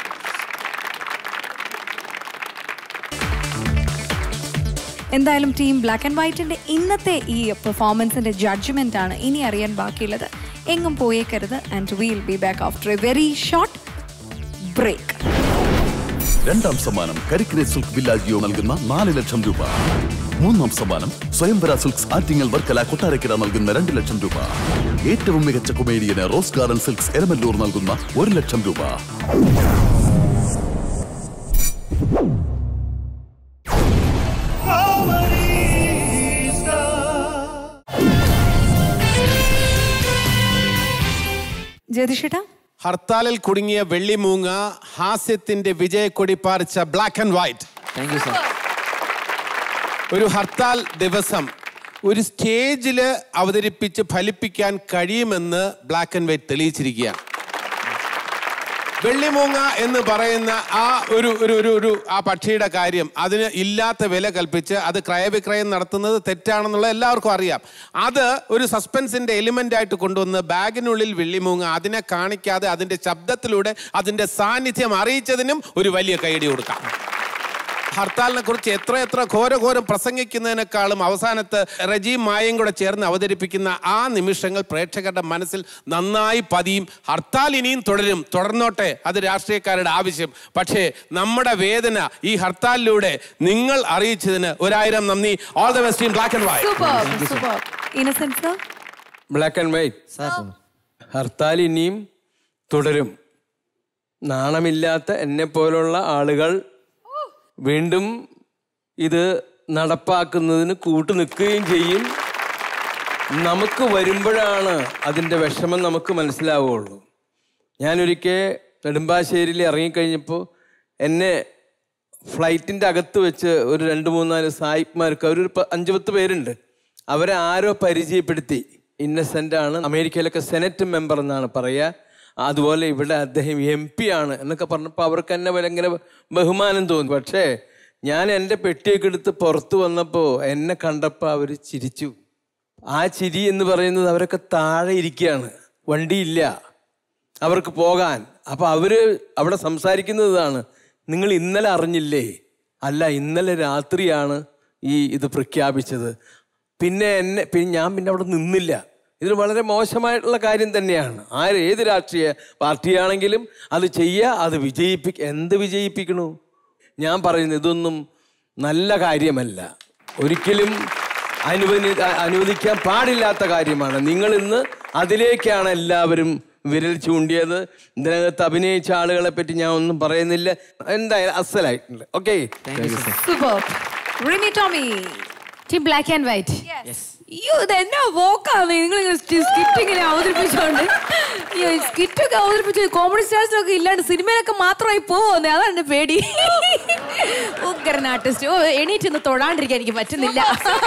എന്തായാലും ടീം ബ്ലാക്ക് ആൻഡ് വൈറ്റിന്റെ ഇന്നത്തെ ഈ പെർഫോമൻസിന്റെ ജഡ്ജ്മെന്റ് ആണ് ഇനി അറിയാൻ ബാക്കിയുള്ളത് എങ്ങും പോയേക്കരുത് and will be back after a very short break രണ്ടാം സമ്മാനം കരിക്കിനെ സിൽക്ക് വില്ലാജിയോ നൽകുന്ന നാല് ലക്ഷം രൂപ മൂന്നാം സമ്മാനം സ്വയംവര സിൽക്സ് ആറ്റിങ്ങൽ വർക്കല കൊട്ടാരക്കര നൽകുന്ന രണ്ട് ലക്ഷം രൂപ ഏറ്റവും മികച്ച കൊമേഡിയന് റോസ് ഗാർഡൻ സിൽക്സ് എരമല്ലൂർ നൽകുന്ന ഒരു ലക്ഷം രൂപ ജ്യോതിഷേട്ടാ ഹർത്താലിൽ കുടുങ്ങിയ വെള്ളിമൂങ്ങ ഹാസ്യത്തിന്റെ വിജയക്കൊടി പാറിച്ച Black and White thank you sir ഒരു ഹർത്താൽ ദിവസം ഒരു സ്റ്റേജിൽ അവതരിപ്പിച്ച് ഫലിപ്പിക്കാൻ കഴിയുമെന്ന് ബ്ലാക്ക് ആൻഡ് വൈറ്റ് തെളിയിച്ചിരിക്കുകയാണ് വെള്ളിമൂങ്ങ എന്ന് പറയുന്ന ആ ഒരു ഒരു ഒരു ഒരു ആ പക്ഷിയുടെ കാര്യം അതിന് ഇല്ലാത്ത വില കൽപ്പിച്ച് അത് ക്രയവിക്രയം നടത്തുന്നത് തെറ്റാണെന്നുള്ള എല്ലാവർക്കും അറിയാം അത് ഒരു സസ്പെൻസിന്റെ എലിമെന്റ് ആയിട്ട് കൊണ്ടുവന്ന് ബാഗിനുള്ളിൽ വെള്ളിമൂങ്ങ അതിനെ കാണിക്കാതെ അതിന്റെ ശബ്ദത്തിലൂടെ അതിന്റെ സാന്നിധ്യം അറിയിച്ചതിനും ഒരു വലിയ കൈയടി കൊടുക്കാം ഹർത്താലിനെ കുറിച്ച് എത്ര എത്ര ഘോരഘോരം പ്രസംഗിക്കുന്നതിനേക്കാളും അവസാനത്ത് റജീം മായയും കൂടെ ചേർന്ന് അവതരിപ്പിക്കുന്ന ആ നിമിഷങ്ങൾ പ്രേക്ഷകരുടെ മനസ്സിൽ നന്നായി പതിയും ഹർത്താൽ ഇനിയും തുടരും തുടർന്നോട്ടെ അത് രാഷ്ട്രീയക്കാരുടെ ആവശ്യം പക്ഷേ നമ്മുടെ വേദന ഈ ഹർത്താലിലൂടെ നിങ്ങൾ അറിയിച്ചതിന് ഒരായിരം നന്ദി all the best in Black and White Innocence Black and White hartal ഇനിയും തുടരും നാണമില്ലാത്ത എന്നെ പോലുള്ള ആളുകൾ വീണ്ടും ഇത് നടപ്പാക്കുന്നതിന് കൂട്ടു നിൽക്കുകയും ചെയ്യും നമുക്ക് വരുമ്പോഴാണ് അതിൻ്റെ വിഷമം നമുക്ക് മനസ്സിലാവുകയുള്ളൂ ഞാനൊരിക്കൽ നെടുമ്പാശ്ശേരിയിൽ ഇറങ്ങിക്കഴിഞ്ഞപ്പോൾ എന്നെ ഫ്ലൈറ്റിൻ്റെ അകത്ത് വെച്ച് ഒരു രണ്ട് മൂന്നാല് സായിപ്മാർക്ക് അവരൊരു പ- അഞ്ച് പത്ത് പേരുണ്ട് അവരെ ആരോ പരിചയപ്പെടുത്തി ഇന്നസെൻ്റ് ആണ് അമേരിക്കയിലൊക്കെ സെനറ്റ് മെമ്പർ എന്നാണ് പറയുക അതുപോലെ ഇവിടെ അദ്ദേഹം എം പി ആണ് എന്നൊക്കെ പറഞ്ഞപ്പോൾ അവർക്ക് എന്നെ ഭയങ്കര ബഹുമാനം തോന്നി പക്ഷേ ഞാൻ എൻ്റെ പെട്ടിയൊക്കെ എടുത്ത് പുറത്ത് വന്നപ്പോൾ എന്നെ കണ്ടപ്പോൾ അവർ ചിരിച്ചു ആ ചിരി എന്ന് പറയുന്നത് അവരൊക്കെ താഴെ ഇരിക്കുകയാണ് വണ്ടിയില്ല അവർക്ക് പോകാൻ അപ്പോൾ അവര് അവിടെ സംസാരിക്കുന്നത് ഇതാണ് നിങ്ങൾ ഇന്നലെ അറിഞ്ഞില്ലേ അല്ല ഇന്നലെ രാത്രിയാണ് ഈ ഇത് പ്രഖ്യാപിച്ചത് പിന്നെ എന്നെ പിന്നെ ഞാൻ പിന്നെ അവിടെ നിന്നില്ല ഇത് വളരെ മോശമായിട്ടുള്ള കാര്യം തന്നെയാണ് ആര് ഏത് രാഷ്ട്രീയ പാർട്ടിയാണെങ്കിലും അത് ചെയ്യുക അത് വിജയിപ്പിക്ക എന്ത് വിജയിപ്പിക്കണു ഞാൻ പറയുന്നത് ഇതൊന്നും നല്ല കാര്യമല്ല ഒരിക്കലും അനുവദി അനുവദിക്കാൻ പാടില്ലാത്ത കാര്യമാണ് നിങ്ങൾ ഇന്ന് അതിലേക്കാണ് എല്ലാവരും വിരൽ ചൂണ്ടിയത് ഇതിനകത്ത് അഭിനയിച്ച ആളുകളെ പറ്റി ഞാൻ ഒന്നും പറയുന്നില്ല എന്തായാലും അസലായിട്ടുണ്ട് okay super Rimi Tomy team black and White അയ്യോ ഇത് എന്നാ വോക്കാണ് നിങ്ങൾ സ്കിറ്റ് ഇങ്ങനെ അവതരിപ്പിച്ചോണ്ട് അയ്യോ സ്കിറ്റ് ഒക്കെ അവതരിപ്പിച്ച് കോമഡി സ്റ്റാർസിലൊക്കെ ഇല്ലാണ്ട് സിനിമയിലൊക്കെ മാത്രമായി പോകുന്നേ അതാണ് എന്റെ പേടി ഉഗ്രൻ ആർട്ടിസ്റ്റ് ഓ എണീറ്റ് ഒന്ന് തൊഴാണ്ടിരിക്കാൻ എനിക്ക് പറ്റുന്നില്ല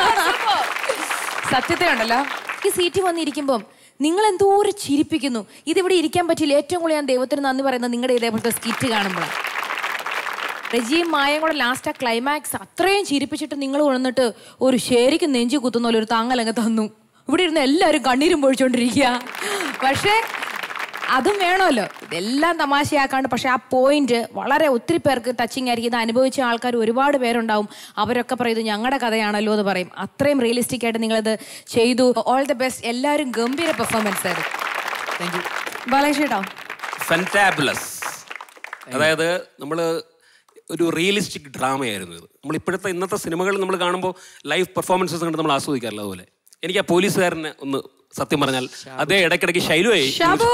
സത്യത്തെ ഉണ്ടല്ലോ ഈ സീറ്റ് വന്നിരിക്കുമ്പം നിങ്ങൾ എന്തോരം ചിരിപ്പിക്കുന്നു ഇതിവിടെ ഇരിക്കാൻ പറ്റില്ല ഏറ്റവും കൂടുതൽ ഞാൻ ദൈവത്തിന് നന്ദി പറയുന്നത് നിങ്ങളുടെ ഇതേപോലത്തെ സ്കിറ്റ് കാണുമ്പോഴാണ് റജിയും മായയും കൂടെ ലാസ്റ്റ് ആ ക്ലൈമാക്സ് അത്രയും ചിരിപ്പിച്ചിട്ട് നിങ്ങൾ കൊണ്ടിട്ട് ഒരു ശരിക്കും നെഞ്ചി കുത്തുന്ന പോലെ ഒരു താങ്ങലങ്ങ് തന്നു ഇവിടെ ഇരുന്ന് എല്ലാവരും കണ്ണീരും പൊഴിച്ചോണ്ടിരിക്കുക പക്ഷേ അതും വേണമല്ലോ ഇതെല്ലാം തമാശയാക്കാണ്ട് പക്ഷെ ആ പോയിന്റ് വളരെ ഒത്തിരി പേർക്ക് ടച്ചിങ് ആയിരിക്കും ഇത് അനുഭവിച്ച ആൾക്കാർ ഒരുപാട് പേരുണ്ടാവും അവരൊക്കെ പറയും ഇത് ഞങ്ങളുടെ കഥയാണല്ലോ എന്ന് പറയും അത്രയും റിയലിസ്റ്റിക് ആയിട്ട് നിങ്ങളിത് ചെയ്തു ഓൾ ദി ബെസ്റ്റ് എല്ലാവരും ഗംഭീര പെർഫോമൻസ് ആയിരുന്നു ബാലേഷേട്ടോ ഫെൻറ്റാബുലസ് അതായത് നമ്മൾ ഒരു റിയലിസ്റ്റിക് ഡ്രാമയായിരുന്നു ഇത് നമ്മൾ ഇപ്പോഴത്തെ ഇന്നത്തെ സിനിമകൾ നമ്മൾ കാണുമ്പോൾ ലൈവ് പെർഫോമൻസസ് കണ്ട് നമ്മൾ ആസ്വദിക്കാറില്ല അതുപോലെ എനിക്ക് ആ പോലീസുകാരനെ ഒന്ന് സത്യം പറഞ്ഞാൽ അതേ ഇടയ്ക്കിടയ്ക്ക് ശൈലുവായി ഷാബു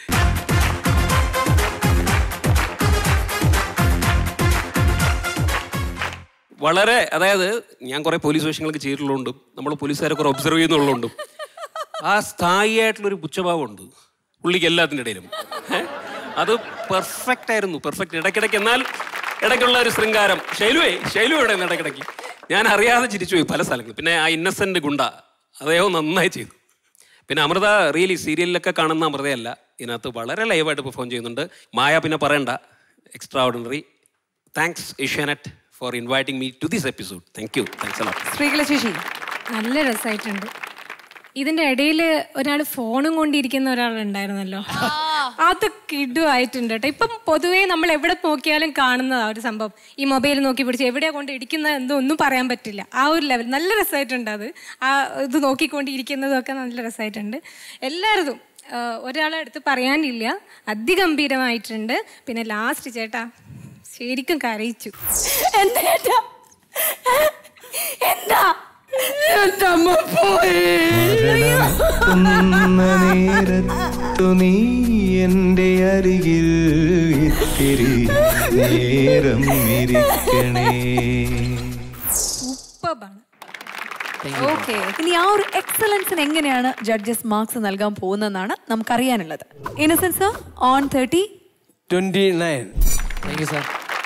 വളരെ അതായത് ഞാൻ കുറെ പോലീസ് സ്റ്റേഷനുകൾക്ക് ചെയ്തിട്ടുള്ളതുകൊണ്ടും നമ്മൾ പോലീസുകാരെ കുറെ ഒബ്സർവ് ചെയ്യുന്നുള്ളതുകൊണ്ടും ആ സ്ഥായിയായിട്ടുള്ളൊരു പുച്ഛഭാവമുണ്ട് പുള്ളിക്ക് എല്ലാത്തിൻ്റെ ഇടയിലും ഏ? അത് പെർഫെക്റ്റ് ആയിരുന്നു പെർഫെക്റ്റ് ഇടയ്ക്കിടയ്ക്ക് എന്നാൽ ഇടയ്ക്കുള്ള ഒരു ശൃംഗാരം ശൈലുവേ ശൈലു ഇവിടെ നിന്ന് ഇടയ്ക്കിടയ്ക്ക് ഞാൻ അറിയാതെ ചിരിച്ചുപോയി പല സ്ഥലങ്ങളിൽ പിന്നെ ആ ഇന്നസെന്റ് ഗുണ്ട അദ്ദേഹം നന്നായി ചെയ്തു പിന്നെ അമൃത റിയലി സീരിയലിലൊക്കെ കാണുന്ന അമൃതയല്ല ഇതിനകത്ത് വളരെ ലൈവായിട്ട് പെർഫോം ചെയ്യുന്നുണ്ട് മായ പിന്നെ പറയണ്ട extraordinary thanks Asianet for inviting me to this episode thank you thanks a lot Sreekala ചേച്ചി നല്ല രസമായിട്ടുണ്ട് ഇതിന്റെ ഇടയിൽ ഒരാൾ ഫോണും കൊണ്ടിരിക്കുന്ന ഒരാളുണ്ടായിരുന്നല്ലോ അത് കിടുവായിട്ടുണ്ട് കേട്ടോ ഇപ്പം പൊതുവേ നമ്മൾ എവിടെ നോക്കിയാലും കാണുന്നതാ ഒരു സംഭവം ഈ മൊബൈൽ നോക്കി പിടിച്ച് എവിടെയാ കൊണ്ട് ഇരിക്കുന്നത് എന്തോ ഒന്നും പറയാൻ പറ്റില്ല ആ ഒരു ലെവൽ നല്ല രസമായിട്ടുണ്ട് അത് ആ ഇത് നോക്കിക്കൊണ്ടിരിക്കുന്നതും ഒക്കെ നല്ല രസമായിട്ടുണ്ട് എല്ലാവരും ഒരാളെ അടുത്ത് പറയാനില്ല അതിഗംഭീരമായിട്ടുണ്ട് പിന്നെ ലാസ്റ്റ് ചേട്ടാ ശരിക്കും കരയിച്ചു എന്താ ഏട്ടാ? എന്താ എന്റെ അമ്മ പോയി മരണമെത്തുന്ന നേരത്തു നീ എൻ്റെ അരികിൽ ഇത്തിരി നേരം ഇരിക്കണേ സൂപ്പറാണ് ഓക്കെ ഇനി ആ ഒരു എക്സലൻസിന് എങ്ങനെയാണ് ജഡ്ജസ് മാർക്സ് നൽകാൻ പോകുന്നതെന്നാണ് നമുക്കറിയാനുള്ളത് Innocence on thirty twenty nine thank you sir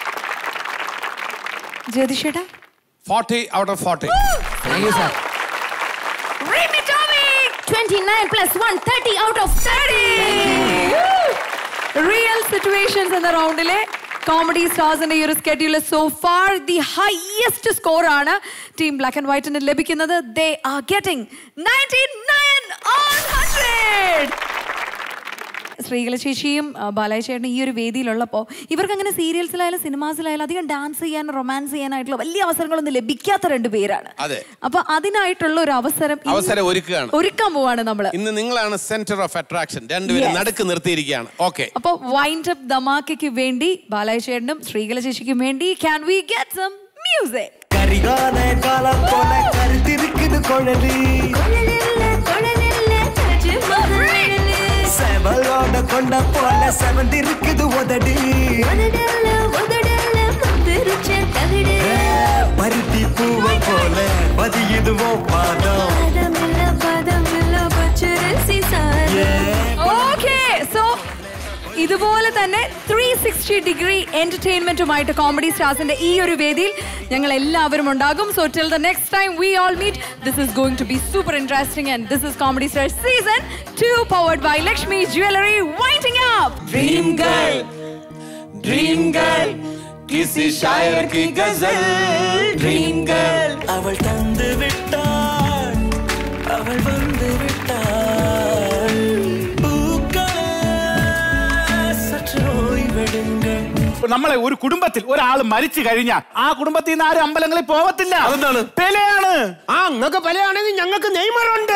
ജ്യോതിഷേട്ടാ forty out of forty thank you sir Remy Tommy! 29 plus 1, 30 out of 30! Real situations എന്ന റൗണ്ടിലെ കോമഡി സ്റ്റാർസിന്റെ ഈ ഒരു schedule so far the highest score ആണ് ടീം ബ്ലാക്ക് ആൻഡ് വൈറ്റിന് ലഭിക്കുന്നത് ദേ ആർ ഗെറ്റിംഗ് ശ്രീകല ചേച്ചിയും ആ, ബാലാജി ചേട്ടനും ഈ ഒരു വേദിയിലുള്ളപ്പോൾ ഇവർക്ക് അങ്ങനെ സീരിയൽസിലായാലും സിനിമാസിലായാലും അധികം ഡാൻസ് ചെയ്യാൻ റൊമാൻസ് ചെയ്യാനായിട്ടുള്ള വലിയ അവസരങ്ങളൊന്നും ലഭിക്കാത്ത രണ്ട് പേരാണ് അതെ അപ്പൊ അതിനായിട്ടുള്ള ഒരു അവസരം ഇന്ന് അവസരം ഒരുക്കുകയാണ് ഒരുക്കാൻ പോവാണ് നമ്മള് ഇന്ന് നിങ്ങളാണ് സെന്റർ ഓഫ് അട്രാക്ഷൻ രണ്ടുപേരും Yes. നടുക്ക് നിർത്തിയിരിക്കുകയാണ് ഓക്കെ അപ്പൊ വൈൻഡ് അപ്പ് ധമാക്കയ്ക്ക് വേണ്ടി ബാലാജി ചേട്ടനും ശ്രീകല ചേച്ചിക്കും വേണ്ടി can we get some music കരികാല കാലം പോലെ കരുത്തിരിക്കുது കുഴലി செவலோட கொண்ட போல செவந்திருக்குது உதடி பருத்தி பூவ போல பதியுதுவோ பாதம் ഓക്കെ സോ ഇതുപോലെ തന്നെ ത്രീ സിക്സ്റ്റി ഡിഗ്രി എന്റർടൈൻമെന്റുമായിട്ട് കോമഡി സ്റ്റാർസിന്റെ ഈ ഒരു വേദിയിൽ ഞങ്ങൾ എല്ലാവരും ഉണ്ടാകും so till the next time we all meet this is going to be super interesting and this is Comedy Stars season two powered by Lakshmi Jewellery waiting up Dream girl, dream girl, किसी शायर की गजल ड्रीम गर्ल அவள் தந்து விட்டாள் அவள் வந்து விட்டாள் பூக்களே சற்று ஓய்வெடுங்கள் നമ്മളെ ഒരു കുടുംബത്തിൽ ഒരാൾ മരിച്ചു കഴിഞ്ഞാൽ ആ കുടുംബത്തിൽ നിന്ന് ആരും അമ്പലങ്ങളിൽ പോവത്തില്ല അതെന്താണ് പെലയാണ് ആ നിങ്ങൾക്ക് പലയാണെങ്കിൽ ഞങ്ങൾക്ക് നെയ്മറുണ്ട്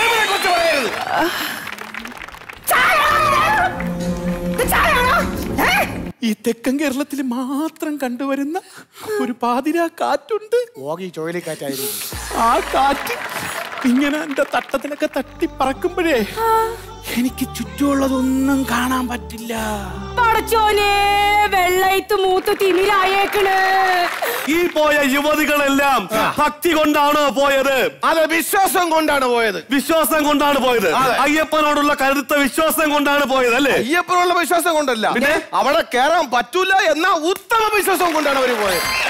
ഈ തെക്കൻ കേരളത്തിൽ മാത്രം കണ്ടുവരുന്ന ഒരു പാതിരാ കാറ്റുണ്ട് ഓകി ചുഴലിക്കാറ്റായിരിക്കും ആ കാറ്റ് ഇങ്ങനെ എന്റെ തട്ടത്തിലൊക്കെ തട്ടി പറക്കുമ്പോഴേ എനിക്ക് ചുറ്റുമുള്ളതൊന്നും കാണാൻ പറ്റില്ല പടച്ചോനെ വെള്ളയത്ത് മൂത്ത് തിമിരായേക്കണ് ഈ പോയ യുവതികളെല്ലാം ഭക്തി കൊണ്ടാണോ പോയത് അതെ വിശ്വാസം കൊണ്ടാണ് പോയത് വിശ്വാസം കൊണ്ടാണ് പോയത് അയ്യപ്പനോടുള്ള കരുത്ത വിശ്വാസം കൊണ്ടാണ് പോയത് അല്ലേ അയ്യപ്പനുള്ള വിശ്വാസം കൊണ്ടല്ല പിന്നെ? അവിടെ കയറാൻ പറ്റൂല എന്ന ഉത്തമ വിശ്വാസം കൊണ്ടാണ് അവര് പോയത്